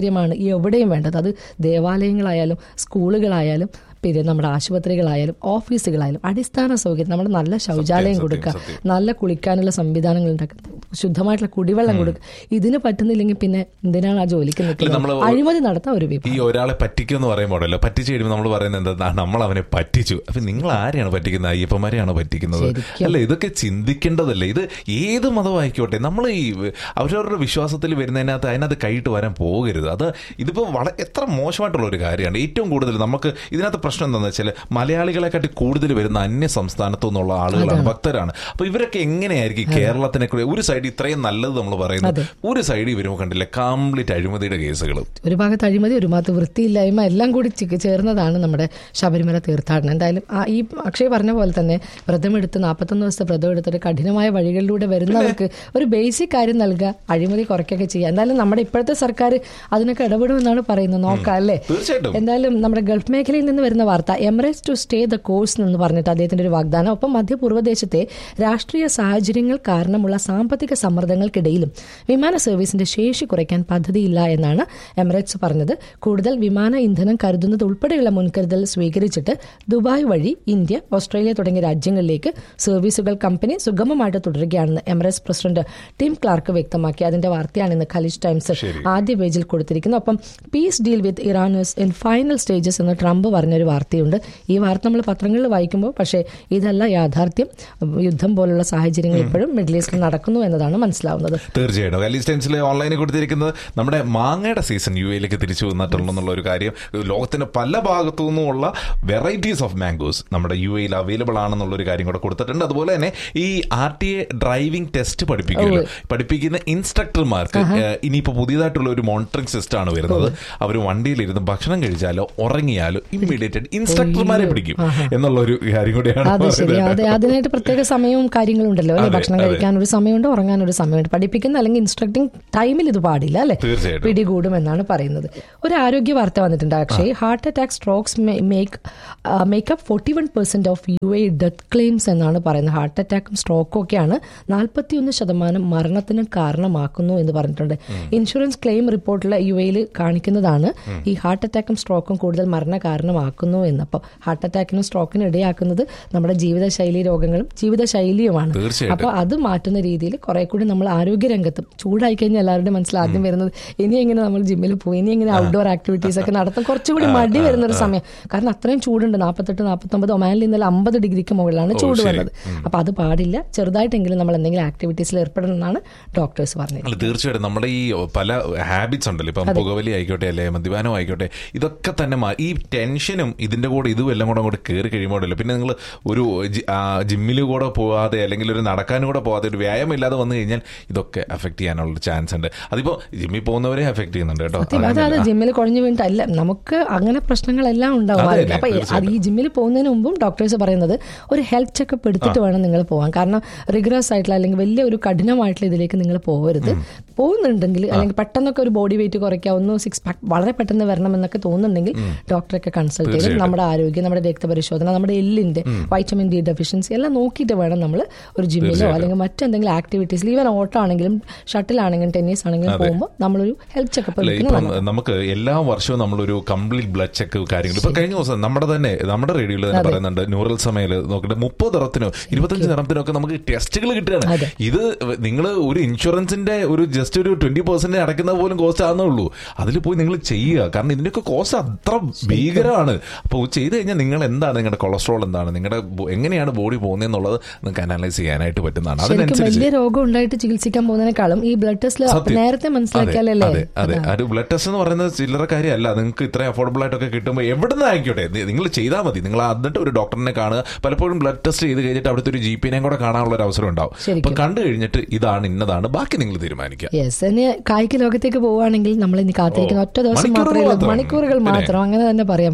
സൗകര്യമാണ് എവിടെയും വേണ്ടത് അത് ദേവാലയങ്ങളായാലും സ്കൂളുകളായാലും പിന്നെ നമ്മുടെ ആശുപത്രികളായാലും ഓഫീസുകളായാലും അടിസ്ഥാന സൗകര്യം നമ്മുടെ നല്ല ശൗചാലയം സത്യം, കൊടുക്കുക സത്യം. നല്ല കുളിക്കാനുള്ള സംവിധാനങ്ങൾ ഉണ്ടാക്കുക ശുദ്ധമായിട്ടുള്ള കുടിവെള്ളം കൊടുക്കുക ഇതിന് പറ്റുന്നില്ലെങ്കിൽ പിന്നെ എന്തിനാണ് ആ ജോലിക്ക് നിൽക്കുന്നത് നമ്മള് അഴിമതി നടത്താൻ ഒരു ഈ വിഭാഗം ഒരാളെ പറ്റിക്കും എന്ന് പറയുമ്പോഴല്ലോ പറ്റിച്ചു കഴിയുമ്പോൾ നമ്മൾ പറയുന്നത് എന്താ നമ്മൾ അവനെ പറ്റിച്ചു അപ്പൊ നിങ്ങൾ ആരെയാണ് പറ്റിക്കുന്നത് അയ്യപ്പന്മാരെയാണ് പറ്റിക്കുന്നത് ശരിക്കും. അല്ല ഇതൊക്കെ ചിന്തിക്കേണ്ടതല്ലേ ഇത് ഏത് മതമായിക്കോട്ടെ നമ്മൾ ഈ അവരവരുടെ വിശ്വാസത്തിൽ വരുന്നതിനകത്ത് അതിനകത്ത് കൈയിട്ട് വരാൻ പോകരുത് അത് ഇതിപ്പോ വളരെ എത്ര മോശമായിട്ടുള്ള ഒരു കാര്യമാണ് ഏറ്റവും കൂടുതൽ നമുക്ക് ഇതിനകത്ത് പ്രശ്നം എന്താണെന്ന് വെച്ചാൽ മലയാളികളെക്കാട്ടി കൂടുതൽ വരുന്ന അന്യ സംസ്ഥാനത്തു നിന്നുള്ള ആളുകളാണ് ഭക്തരാണ് അപ്പൊ ഇവരൊക്കെ എങ്ങനെയായിരിക്കും കേരളത്തിനെ കൂടി ഒരു സൈഡ് ഇത്രയും നല്ലത് നമ്മൾ പറയുന്നത് ഒരു സൈഡിൽ വരുമ്പോൾ കണ്ടില്ല കംപ്ലീറ്റ് അഴിമതിയുടെ കേസുകൾ ഒരു ഭാഗത്ത് അഴിമതി ഒരു ഭാഗത്ത് വൃത്തിയില്ലായ്മ എല്ലാം കൂടി ചി- ചേർന്നതാണ് നമ്മുടെ ശബരിമല തീർത്ഥാടനം എന്തായാലും ആ ഈ അക്ഷയ് പറഞ്ഞ പോലെ തന്നെ വ്രതമെടുത്ത് നാൽപ്പത്തൊന്ന് ദിവസത്തെ വ്രതം എടുത്തിട്ട് കഠിനമായ വഴികളിലൂടെ വരുന്നവർക്ക് ഒരു ബേസിക് കാര്യം നൽകുക അഴിമതി കുറയ്ക്കുകയൊക്കെ ചെയ്യുക എന്തായാലും നമ്മുടെ ഇപ്പോഴത്തെ സർക്കാർ അതിനൊക്കെ ഇടപെടുമെന്നാണ് പറയുന്നത് നോക്കാം അല്ലേ തീർച്ചയായിട്ടും എന്തായാലും നമ്മുടെ ഗൾഫ് മേഖലയിൽ നിന്ന് വരുന്ന വാർത്ത Emirates to stay the course എന്ന് പറഞ്ഞിട്ട് അദ്ദേഹത്തിന്റെ ഒരു വാഗ്ദാനം ഒപ്പം മധ്യപൂർവ്വദേശത്തെ രാഷ്ട്രീയ സാഹചര്യങ്ങൾ കാരണമുള്ള സാമ്പത്തിക സമ്മർദ്ദങ്ങൾക്കിടയിലും വിമാന സർവീസിന്റെ ശേഷി കുറയ്ക്കാൻ പദ്ധതിയില്ല എന്നാണ് എമറേറ്റ്സ് പറഞ്ഞത് കൂടുതൽ വിമാന ഇന്ധനം കരുതുന്നത് ഉൾപ്പെടെയുള്ള മുൻകരുതൽ സ്വീകരിച്ചിട്ട് ദുബായ് വഴി ഇന്ത്യ ഓസ്ട്രേലിയ തുടങ്ങിയ രാജ്യങ്ങളിലേക്ക് സർവീസുകൾ കമ്പനി സുഗമമായിട്ട് തുടരുകയാണെന്ന് എമറേറ്റ്സ് പ്രസിഡന്റ് ടിം ക്ലാർക്ക് വ്യക്തമാക്കി അതിന്റെ വാർത്തയാണ് ഇന്ന് ഖലീജ് ടൈംസ് ആദ്യ പേജിൽ കൊടുത്തിരിക്കുന്നത് ഒപ്പം peace deal with Iran is in final stages എന്ന് ട്രംപ് പറഞ്ഞൊരു വാർത്തയുണ്ട് ഈ വാർത്ത നമ്മൾ പത്രങ്ങളിൽ വായിക്കുമ്പോൾ പക്ഷേ ഇതല്ല യാഥാർത്ഥ്യം യുദ്ധം പോലുള്ള സാഹചര്യങ്ങൾ ഇപ്പോഴും മിഡിൽ ഈസ്റ്റിൽ നടക്കുന്നു എന്നതാണ് മനസ്സിലാവുന്നത് തീർച്ചയായിട്ടും കലീസ് ടൈംസിൽ ഓൺലൈനിൽ കൊടുത്തിരിക്കുന്നത് നമ്മുടെ മാങ്ങയുടെ സീസൺ യു എയിലേക്ക് തിരിച്ചു വന്നിട്ടുള്ള ഒരു കാര്യം ലോകത്തിന്റെ പല ഭാഗത്തു നിന്നുമുള്ള വെറൈറ്റീസ് ഓഫ് മാംഗോസ് നമ്മുടെ യു എയിൽ അവൈലബിൾ ആണെന്നുള്ള ഒരു കാര്യം കൂടെ കൊടുത്തിട്ടുണ്ട് അതുപോലെ തന്നെ ഈ R T A driving test പഠിപ്പിക്കുമല്ലോ പഠിപ്പിക്കുന്ന ഇൻസ്ട്രക്ടർമാർക്ക് ഇനിയിപ്പോ പുതിയതായിട്ടുള്ള ഒരു മോണിറ്ററിംഗ് സിസ്റ്റം ആണ് വരുന്നത് അവർ വണ്ടിയിലിരുന്ന് ഭക്ഷണം കഴിച്ചാലോ ഉറങ്ങിയാലോ ഇമ്മീഡിയറ്റ് ഇൻസ്ട്രക്ടർമാരെ പിടിക്കും എന്നുള്ള ഒരു കാര്യം കൂടിയാണ് അതെ ശരി പറയുന്നത്. അതെ അതിനായിട്ട് പ്രത്യേക സമയവും കാര്യങ്ങളും ഉണ്ടല്ലോ അല്ലെ അതെ, ഭക്ഷണം അതെ. കഴിക്കാൻ ഒരു സമയമുണ്ട് ഉറങ്ങാൻ ഒരു സമയമുണ്ട് പഠിപ്പിക്കുന്ന അല്ലെങ്കിൽ ഇൻസ്ട്രക്ടിങ് ടൈമിൽ ഇത് പാടില്ല അല്ലെ തീർച്ചയായിട്ടും. പിടികൂടും എന്നാണ് പറയുന്നത് ഒരു ആരോഗ്യ വാർത്ത വന്നിട്ടുണ്ട് Akshay heart attack strokes make makeup forty one percent of U A death claims എന്നാണ് പറയുന്നത് ഹാർട്ട് അറ്റാക്കും സ്ട്രോക്കും ഒക്കെയാണ് നാൽപ്പത്തിയൊന്ന് ശതമാനം മരണത്തിന് കാരണമാക്കുന്നു എന്ന് പറഞ്ഞിട്ടുണ്ട് ഇൻഷുറൻസ് ക്ലെയിം റിപ്പോർട്ടിൽ യു എയിൽ കാണിക്കുന്നതാണ് ഈ ഹാർട്ട് അറ്റാക്കും സ്ട്രോക്കും കൂടുതൽ മരണ കാരണമാക്കുന്നു എന്ന് അപ്പോൾ ഹാർട്ട് അറ്റാക്കിനും സ്ട്രോക്കിനും ഇടയാക്കുന്നത് നമ്മുടെ ജീവിതശൈലി രോഗങ്ങളും ജീവിതശൈലിയുമാണ് തീർച്ചയായിട്ടും. അപ്പോൾ അത് മാറ്റുന്ന രീതിയിൽ കുറെ കൂടി നമ്മൾ ആരോഗ്യ രംഗത്തും ചൂടായി കഴിഞ്ഞാൽ എല്ലാവരുടെയും മനസ്സിൽ ആദ്യം വരുന്നത് ഇനി എങ്ങനെ നമ്മൾ ജിമ്മിൽ പോയി ഇനി എങ്ങനെ ഔട്ട്ഡോർ ആക്ടിവിറ്റീസ് ഒക്കെ നടത്തും കുറച്ചുകൂടി മടി വരുന്ന ഒരു സമയം കാരണം അത്രയും ചൂടുണ്ട് നാൽപ്പത്തെട്ട് നാൽപ്പത്തൊമ്പത് ഒമാനിൽ ഇന്നലെ അമ്പത് ഡിഗ്രിക്ക് മുകളിലാണ് ചൂട് ശരി. വന്നത് അപ്പൊ അത് പാടില്ല ചെറുതായിട്ടെങ്കിലും നമ്മൾ എന്തെങ്കിലും ആക്ടിവിറ്റീസിൽ ഏർപ്പെടണം എന്നാണ് ഡോക്ടേഴ്സ് പറഞ്ഞത് അല്ല തീർച്ചയായിട്ടും നമ്മുടെ ഈ പല ഹാബിറ്റ്സ് ഉണ്ടല്ലോ ഇപ്പം പുകവലി ആയിക്കോട്ടെ അല്ലെ മദ്യപാനം ആയിക്കോട്ടെ ഇതൊക്കെ തന്നെ മാ- ഈ ടെൻഷനും ഇതിന്റെ കൂടെ ഇതും എല്ലാം കൂടെ അങ്ങോട്ട് കയറി കഴിയുമ്പോഴല്ലോ പിന്നെ നിങ്ങൾ ഒരു ജിമ്മിൽ കൂടെ പോവാതെ അല്ലെങ്കിൽ ഒരു നടക്കാനും കൂടെ പോവാതെ ഒരു വ്യായാമം ഇല്ലാതെ വന്നു കഴിഞ്ഞാൽ ഇതൊക്കെ അഫക്ട് ചെയ്യാനുള്ള ചാൻസ് ഉണ്ട് അതിപ്പോ ജിമ്മിൽ പോകുന്നവരെ അഫക്ട് ചെയ്യുന്നുണ്ട് കേട്ടോ സത്യം അതായത് ജിമ്മിൽ കുഴഞ്ഞു വീണിട്ടല്ല നമുക്ക് അങ്ങനെ പ്രശ്നങ്ങളെല്ലാം ഉണ്ടാവും അതെ, ആരോഗ്യം. അതെ, അപ്പൊ ഈ- അത് ഈ ജിമ്മിൽ പോകുന്നതിന് മുമ്പും ഡോക്ടേഴ്സ് പറയുന്നത് ഒരു ഹെൽത്ത് ചെക്കപ്പ് എടുത്തിട്ട് വേണം നിങ്ങൾ പോകാൻ കാരണം റിഗ്രസ് ആയിട്ടുള്ള അല്ലെങ്കിൽ വലിയ ഒരു കഠിനമായിട്ടുള്ള ഇതിലേക്ക് നിങ്ങൾ പോകരുത് പോകുന്നുണ്ടെങ്കിൽ അല്ലെങ്കിൽ പെട്ടെന്നൊക്കെ ഒരു ബോഡി വെയിറ്റ് കുറയ്ക്കുക ഒന്ന് സിക്സ് പാക്ക് വളരെ പെട്ടെന്ന് വരണം എന്നൊക്കെ തോന്നുന്നുണ്ടെങ്കിൽ ഡോക്ടറൊക്കെ കൺസൾട്ട് ചെയ്ത് നമ്മുടെ ആരോഗ്യം നമ്മുടെ രക്തപരിശോധന നമ്മുടെ എല്ലിന്റെ വൈറ്റമിൻ ഡി ഡെഫിഷ്യൻസി എല്ലാം നോക്കിയിട്ട് വേണം നമ്മൾ ഒരു ജിമ്മിലോ അല്ലെങ്കിൽ മറ്റെന്തെങ്കിലും ആക്ടിവിറ്റീസിൽ ഈവൻ ഓട്ടോ ആണെങ്കിലും ഷട്ടിൽ ആണെങ്കിലും ടെന്നീസ് ആണെങ്കിലും പോകുമ്പോൾ നമ്മളൊരു ഹെൽത്ത് ചെക്കപ്പ് അല്ല എടുക്കുന്നത് ഇപ്പം നമുക്ക് എല്ലാ വർഷവും നമ്മളൊരു കംപ്ലീറ്റ് ബ്ലഡ് ചെക്ക് കാര്യങ്ങൾ ഇപ്പൊ കഴിഞ്ഞ ദിവസം നമ്മുടെ തന്നെ നമ്മുടെ റേഡിയോയിൽ തന്നെ പറയുന്നുണ്ട് ന്യൂറൽ സമയത്ത് നോക്കിയിട്ട് മുപ്പത് നിറത്തിനോ ഇരുപത്തഞ്ച് നിറത്തിനോ ഒക്കെ നമുക്ക് ടെസ്റ്റുകൾ കിട്ടുകയാണ് അതെ. ഇത് നിങ്ങൾ ഒരു ഇൻഷുറൻസിന്റെ ഒരു ജസ്റ്റ് ഒരു ട്വന്റി പെർസെന്റ് അടയ്ക്കുന്നത് പോലും കോസ്റ്റ് ആകുന്നേ ഉള്ളൂ അതിൽ പോയി നിങ്ങൾ ചെയ്യുക കാരണം ഇതിന്റെയൊക്കെ കോസ്റ്റ് അത്ര ഭീകരമാണ് അപ്പോൾ ചെയ്ത് കഴിഞ്ഞാൽ നിങ്ങൾ എന്താണ് നിങ്ങളുടെ കൊളസ്ട്രോൾ എന്താണ് നിങ്ങളുടെ ബോ- എങ്ങനെയാണ് ബോഡി പോകുന്നതെന്നുള്ളത് നിങ്ങൾക്ക് അനലൈസ് ചെയ്യാനായിട്ട് പറ്റുന്നതാണ് ശരിക്കും അതിനനുസരിച്ച് വലിയ രോഗം ഉണ്ടായിട്ട് ചികിത്സിക്കാൻ പോകുന്നതിനേക്കാളും ഈ ബ്ലഡ് ടെസ്റ്റിൽ സത്യം. നേരത്തെ അതെ മനസ്സിലാക്കിയാലല്ലേ അതെ അതെ ആ ഒരു ബ്ലഡ് ടെസ്റ്റ് എന്ന് പറയുന്നത് ചില്ലറ കാര്യമല്ല നിങ്ങൾക്ക് ഇത്ര അഫോർഡബിൾ ആയിട്ടൊക്കെ കിട്ടുമ്പോൾ എവിടെ നിന്ന് ആയിക്കോട്ടെ നിങ്ങൾ ചെയ്താൽ മതി നിങ്ങൾ എന്നിട്ട് ഒരു ഡോക്ടറിനെ കാണുക പലപ്പോഴും ബ്ലഡ് ടെസ്റ്റ് ചെയ്ത് കഴിഞ്ഞിട്ട് അവിടുത്തെ ഒരു ജി പിനെയും കൂടെ കാണാനുള്ള ഒരു അവസരം ഉണ്ടാവും ശരിക്കും. അപ്പൊ കണ്ടു കഴിഞ്ഞിട്ട് ഇതാണ് ഇന്നതാണ് ബാക്കി നിങ്ങൾ തീരുമാനിക്കുക യെസ് ഇനി കായിക ലോകത്തേക്ക് പോവുകയാണെങ്കിൽ നമ്മൾ ഇനി കാത്തിരിക്കുന്ന ഒറ്റ ദിവസം മണിക്കൂറുകൾ മാത്രമേ ഉള്ളൂ മാത്രം. മണിക്കൂറുകൾ പിന്നെ. മാത്രം അങ്ങനെ തന്നെ പറയാം ഇപ്പം ലോകകപ്പ്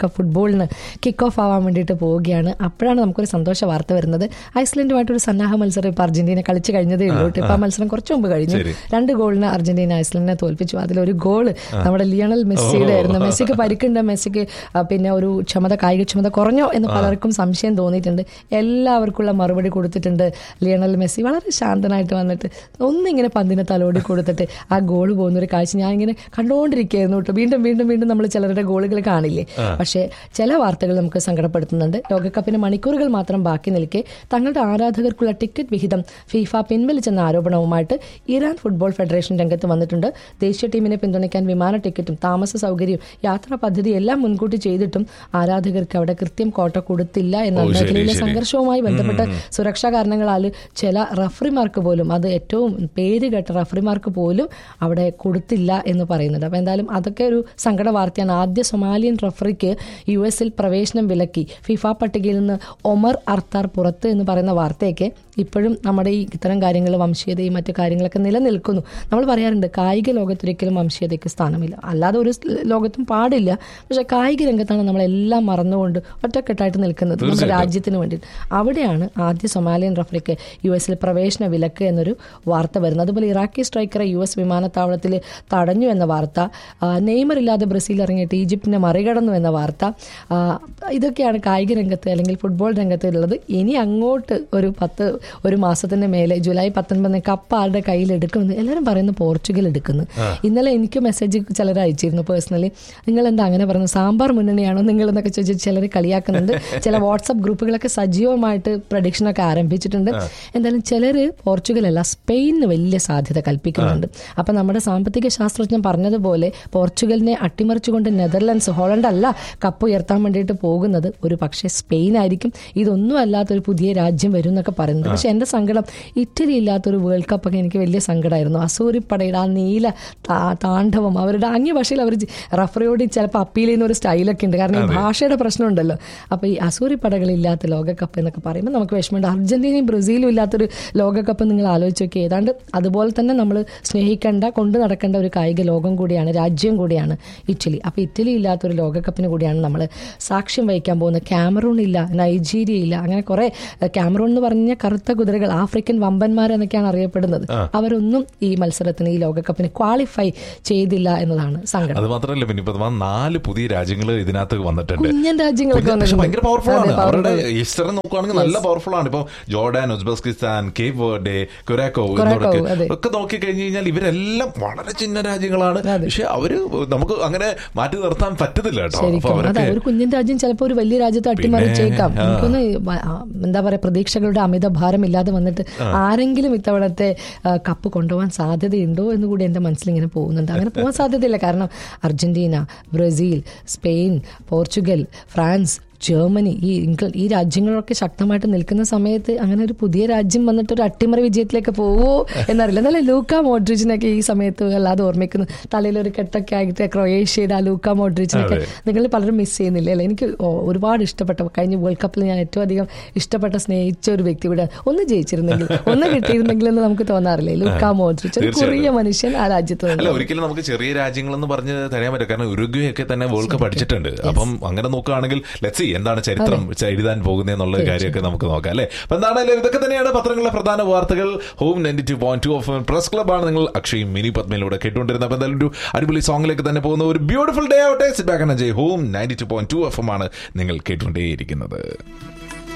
കപ്പ് ഫുട്ബോളിന് കിക്ക് ഓഫ് ആവാൻ വേണ്ടിയിട്ട് പോവുകയാണ് അപ്പോഴാണ് നമുക്കൊരു സന്തോഷ വാർത്ത വരുന്നത് ഐസ്ലൻഡുമായിട്ടൊരു സന്നാഹ മത്സരം ഇപ്പോൾ അർജന്റീന കളിച്ച് കഴിഞ്ഞതേ ഉള്ളൂ കേട്ടോ. ഇപ്പൊ ആ മത്സരം കുറച്ച് മുമ്പ് കഴിഞ്ഞു ശരി. രണ്ട് ഗോളിന് അർജന്റീന ഐസ്ലൻഡിനെ തോൽപ്പിച്ചു അതിലൊരു ഗോള് നമ്മുടെ ലിയണൽ മെസ്സിയുടെ ആയിരുന്നു മെസ്സിക്ക് പരിക്കുണ്ട് മെസ്സിക്ക് ആ, പിന്നെ ഒരു ക്ഷമത കായിക ക്ഷമത കുറഞ്ഞോ എന്ന് പലർക്കും സംശയം തോന്നിയിട്ടുണ്ട് എല്ലാവർക്കുള്ള മറുപടി കൊടുത്തിട്ടുണ്ട് ലിയണൽ മെസ്സി വളരെ ശാന്തനായിട്ട് വന്നിട്ട് ഒന്നിങ്ങനെ പന്തിനെ തലോടി കൊടുത്തിട്ട് ആ ഗോൾ പോകുന്ന ഒരു കാഴ്ച ഞാൻ ഇങ്ങനെ കണ്ടുകൊണ്ടിരിക്കുകയായിരുന്നു കേട്ടോ വീണ്ടും വീണ്ടും വീണ്ടും നമ്മൾ ചിലരുടെ ഗോളുകൾ കാണില്ലേ പക്ഷേ ചില വാർത്തകൾ നമുക്ക് സങ്കടപ്പെടുത്തുന്നുണ്ട് ലോകകപ്പിന് മണിക്കൂറുകൾ മാത്രം ബാക്കി നിൽക്കെ തങ്ങളുടെ ആരാധകർക്കുള്ള ടിക്കറ്റ് വിഹിതം ഫിഫ പിൻവലിച്ചെന്ന ആരോപണവുമായിട്ട് ഇറാൻ ഫുട്ബോൾ ഫെഡറേഷൻ രംഗത്ത് വന്നിട്ടുണ്ട് ദേശീയ ടീമിനെ പിന്തുണയ്ക്കാൻ വിമാന ടിക്കറ്റും താമസ സൗകര്യവും യാത്രാ പദ്ധതി എല്ലാം മുൻകൂട്ടി ചെയ്തിട്ടും ആരാധകർക്ക് അവിടെ കൃത്യം കോട്ട കൊടുത്തില്ല എന്ന ഓ, ശരി, മേഖലയിലെ ശരി. സംഘർഷവുമായി ബന്ധപ്പെട്ട് സുരക്ഷാ കാരണങ്ങളാൽ ചില റഫറിമാർക്ക് പോലും അത് ഏറ്റവും പേര് കേട്ട റഫറിമാർക്ക് പോലും അവിടെ കൊടുത്തില്ല എന്ന് പറയുന്നുണ്ട് അപ്പോൾ എന്തായാലും അതൊക്കെ ഒരു സങ്കട വാർത്തയാണ് ആദ്യ സൊമാലിയൻ റഫറിക്ക് യു എസിൽ പ്രവേശനം വിലക്കി ഫിഫ പട്ടികയിൽ നിന്ന് ഒമർ അർത്താർ പുറത്ത് എന്ന് പറയുന്ന വാർത്തയൊക്കെ ഇപ്പോഴും നമ്മുടെ ഈ ഇത്തരം കാര്യങ്ങൾ വംശീയതയും മറ്റു കാര്യങ്ങളൊക്കെ നിലനിൽക്കുന്നു നമ്മൾ പറയാറുണ്ട് കായിക ലോകത്തൊരിക്കലും വംശീയതയ്ക്ക് സ്ഥാനമില്ല അല്ലാതെ ഒരു സ് ലോകത്തും പാടില്ല പക്ഷെ കായിക രംഗത്താണ് നമ്മളെല്ലാം മറന്നുകൊണ്ട് ഒറ്റക്കെട്ടായിട്ട് നിൽക്കുന്നത് നമ്മുടെ തീർച്ചയായിട്ടും. രാജ്യത്തിന് വേണ്ടി അവിടെയാണ് ആദ്യ സൊമാലിയൻ റഫറിക്ക് യു എസിൽ പ്രവേശന വിലക്ക് എന്നൊരു വാർത്ത വരുന്നത് അതുപോലെ ഇറാഖി സ്ട്രൈക്കറെ യു എസ് വിമാനത്താവളത്തിൽ തടഞ്ഞു എന്ന വാർത്ത ആ, നെയ്മർ ഇല്ലാതെ ബ്രസീൽ ഇറങ്ങിയിട്ട് ഈജിപ്തിനെ മറികടന്നു എന്ന വാർത്ത ആ, ഇതൊക്കെയാണ് കായിക രംഗത്ത് അല്ലെങ്കിൽ ഫുട്ബോൾ രംഗത്ത് ഉള്ളത് ഇനി അങ്ങോട്ട് ഒരു പത്ത് ഒരു മാസത്തിന് മേലെ ജൂലൈ പത്തൊൻപതിന് കപ്പ് ആരുടെ കയ്യിൽ എടുക്കുമെന്ന് എല്ലാവരും പറയുന്നു പോർച്ചുഗൽ എടുക്കുന്നു ഇന്നലെ എനിക്ക് മെസ്സേജ് ചിലർ അയച്ചിരുന്നു പേഴ്സണലി നിങ്ങൾ എന്താ അങ്ങനെ പറഞ്ഞു സാമ്പാർ മുന്നണിയാണോ നിങ്ങൾ എന്നൊക്കെ ചോദിച്ച് ചിലർ കളിയാക്കുന്നുണ്ട് ചില വാട്സപ്പ് ഗ്രൂപ്പുകളൊക്കെ സജീവമായിട്ട് പ്രഡിക്ഷനൊക്കെ ആരംഭിച്ചിട്ടുണ്ട് എന്തായാലും ചിലർ പോർച്ചുഗൽ അല്ല സ്പെയിനിന് വലിയ സാധ്യത കൽപ്പിക്കുന്നുണ്ട് അപ്പൊ നമ്മുടെ സാമ്പത്തിക ശാസ്ത്രജ്ഞൻ പറഞ്ഞതുപോലെ പോർച്ചുഗലിനെ അട്ടിമറിച്ചുകൊണ്ട് നെതർലൻഡ്സ് ഹോളണ്ട് അല്ല കപ്പ് ഉയർത്താൻ വേണ്ടിയിട്ട് പോകുന്നത് ഒരു പക്ഷേ സ്പെയിൻ ആയിരിക്കും ഇതൊന്നും അല്ലാത്തൊരു പുതിയ രാജ്യം വരും എന്നൊക്കെ പറയുന്നത് പക്ഷെ എന്റെ സങ്കടം ഇറ്റലി ഇല്ലാത്തൊരു വേൾഡ് കപ്പ് ഒക്കെ എനിക്ക് വലിയ സങ്കടമായിരുന്നു അസൂരിപ്പടയുടെ ആ നീല താ- താണ്ഡവം അവരുടെ അന്യ ഭാഷയിൽ അവർ റഫറിയോട് ചിലപ്പോൾ അപ്പീൽ ചെയ്യുന്ന ഒരു സ്റ്റൈലൊക്കെ ഉണ്ട് കാരണം ഈ ഭാഷയുടെ പ്രശ്നമുണ്ടല്ലോ അപ്പൊ ഈ അസൂരിപ്പടകളില്ലാത്ത ലോകകപ്പ് എന്നൊക്കെ പറയുമ്പോൾ നമുക്ക് വിഷമമുണ്ട് അർജന്റീനയും ബ്രസീലും ഇല്ലാത്തൊരു ലോകകപ്പ് നിങ്ങൾ ആലോചിച്ച് നോക്കി ഏതാണ്ട് അതുപോലെ തന്നെ നമ്മൾ സ്നേഹിക്കേണ്ട കൊണ്ടു നടക്കേണ്ട ഒരു കായിക ലോകം കൂടിയാണ് രാജ്യം കൂടിയാണ് ഇറ്റലി അപ്പൊ ഇറ്റലി ഇല്ലാത്തൊരു ലോകകപ്പിന് കൂടിയാണ് നമ്മൾ സാക്ഷ്യം വഹിക്കാൻ പോകുന്നത് ക്യാമറൂൺ ഇല്ല നൈജീരിയ ഇല്ല അങ്ങനെ കുറെ ക്യാമറൂൺ എന്ന് പറഞ്ഞ കറുത്ത കുതിരകൾ ആഫ്രിക്കൻ വമ്പന്മാർ എന്നൊക്കെയാണ് അറിയപ്പെടുന്നത് അവരൊന്നും ഈ മത്സരത്തിന് ഈ ലോകകപ്പിന് ക്വാളിഫൈ ചെയ്തില്ല എന്നതാണ് സങ്കടം അത് മാത്രമല്ല പിന്നെ ഇപ്പൊ ദാ നാല് പുതിയ രാജ്യങ്ങൾ ഇതിനകത്ത് വന്നിട്ടുണ്ട് കുഞ്ഞൻ രാജ്യങ്ങളൊക്കെ കുഞ്ഞ് പക്ഷെ ഭയങ്കര പവർഫുൾ ആണ് അതെ, അവരുടെ powerful. ഹിസ്റ്ററി നോക്കുകയാണെങ്കിൽ നല്ല പവർഫുൾ ആണ് ഇപ്പൊ Jordan Uzbekistan Cape Verde Curacao Curacao, അതെ. ഒക്കെ നോക്കി കഴിഞ്ഞു കഴിഞ്ഞാൽ ഇവരെല്ലാം വളരെ ചിന്ന രാജ്യങ്ങളാണ് പക്ഷെ അവര് നമുക്ക് അങ്ങനെ മാറ്റി നിർത്താൻ പറ്റത്തില്ല കേട്ടോ അപ്പൊ ശരിക്കും അതെ അവരൊക്കെ ഒരു കുഞ്ഞൻ രാജ്യം ചിലപ്പോൾ ഒരു വലിയ രാജ്യത്ത് അട്ടിമറിച്ചേക്കാം പിന്നെ, ആ. എനിക്കൊന്ന് വ- ആ, എന്താ പറയാ പ്രതീക്ഷകളുടെ അമിത ഭാരം ഇല്ലാതെ വന്നിട്ട് ആരെങ്കിലും ഇത്തവണത്തെ ആ, കപ്പ് കൊണ്ടുപോകാൻ സാധ്യതയുണ്ടോ എന്ന് കൂടി എന്റെ മനസ്സിൽ ഇങ്ങനെ പോകുന്നുണ്ട് അങ്ങനെ പോകാൻ സാധ്യതയില്ല കാരണം Argentina Brazil Spain Portugal France Germany ഈ ഇംഗ്ലണ്ട് ഈ രാജ്യങ്ങളൊക്കെ ശക്തമായിട്ട് നിൽക്കുന്ന സമയത്ത് അങ്ങനെ ഒരു പുതിയ രാജ്യം വന്നിട്ട് ഒരു അട്ടിമറി വിജയത്തിലേക്ക് പോവോ എന്നറിയില്ല എന്നാലും ലൂക്ക മോഡ്രിച്ചിനൊക്കെ ഈ സമയത്ത് അല്ലാതെ ഓർമ്മിക്കുന്നു തലയിൽ ഒരു കെട്ടൊക്കെ ആയിട്ട് ക്രൊയേഷ്യയുടെ ആ ലൂക്ക മോഡ്രിച്ചിനൊക്കെ അതെ. നിങ്ങൾ പലരും മിസ് ചെയ്യുന്നില്ല അല്ലേ എനിക്ക് ഒ- ഒരുപാട് ഇഷ്ടപ്പെട്ട കഴിഞ്ഞ വേൾഡ് കപ്പിൽ ഞാൻ ഏറ്റവും അധികം ഇഷ്ടപ്പെട്ട സ്നേഹിച്ച ഒരു വ്യക്തി ഇവിടെ ഒന്ന് ജയിച്ചിരുന്നെങ്കിൽ ഒന്ന് കിട്ടിയിരുന്നെങ്കിൽ എന്ന് നമുക്ക് തോന്നാറില്ലേ ലുക്ക മോഡ്രിച്ച് ഒരു തീർച്ചയായും. കുറിയ മനുഷ്യൻ ആ രാജ്യത്ത് അല്ല നിന്ന് ഒരിക്കലും നമുക്ക് ചെറിയ രാജ്യങ്ങളെന്ന് പറഞ്ഞ് തരാൻ പറ്റും കാരണം ഉരുഗ്വേ ഒക്കെ തന്നെ വേൾഡ് കപ്പ് അടിച്ചിട്ടുണ്ട് അപ്പം അങ്ങനെ നോക്കുകയാണെങ്കിൽ ലെറ്റ്സ് എന്താണ് ചരിത്രം ച- എഴുതാൻ പോകുന്നത് എന്നുള്ള കാര്യമൊക്കെ നമുക്ക് നോക്കാം അല്ലെ അപ്പൊ എന്താണെങ്കിലും ഇതൊക്കെ തന്നെയാണ് പത്രങ്ങളിലെ പ്രധാന വാർത്തകൾ home ninety two point two of press ക്ലബാണ് നിങ്ങൾ അക്ഷയും മിനി പത്മയിലൂടെ കേട്ടുകൊണ്ടിരുന്നത് അപ്പൊ എന്തായാലും ഒരു അടിപൊളി സോങ്ങിലേക്ക് തന്നെ പോകുന്ന ഒരു ബ്യൂട്ടിഫുൾ ഡേ ആവട്ടെ സിറ്റ് ബാക്ക് ജയ് home ninety two point two F M ആണ് നിങ്ങൾ കേട്ടുകൊണ്ടേയിരിക്കുന്നത്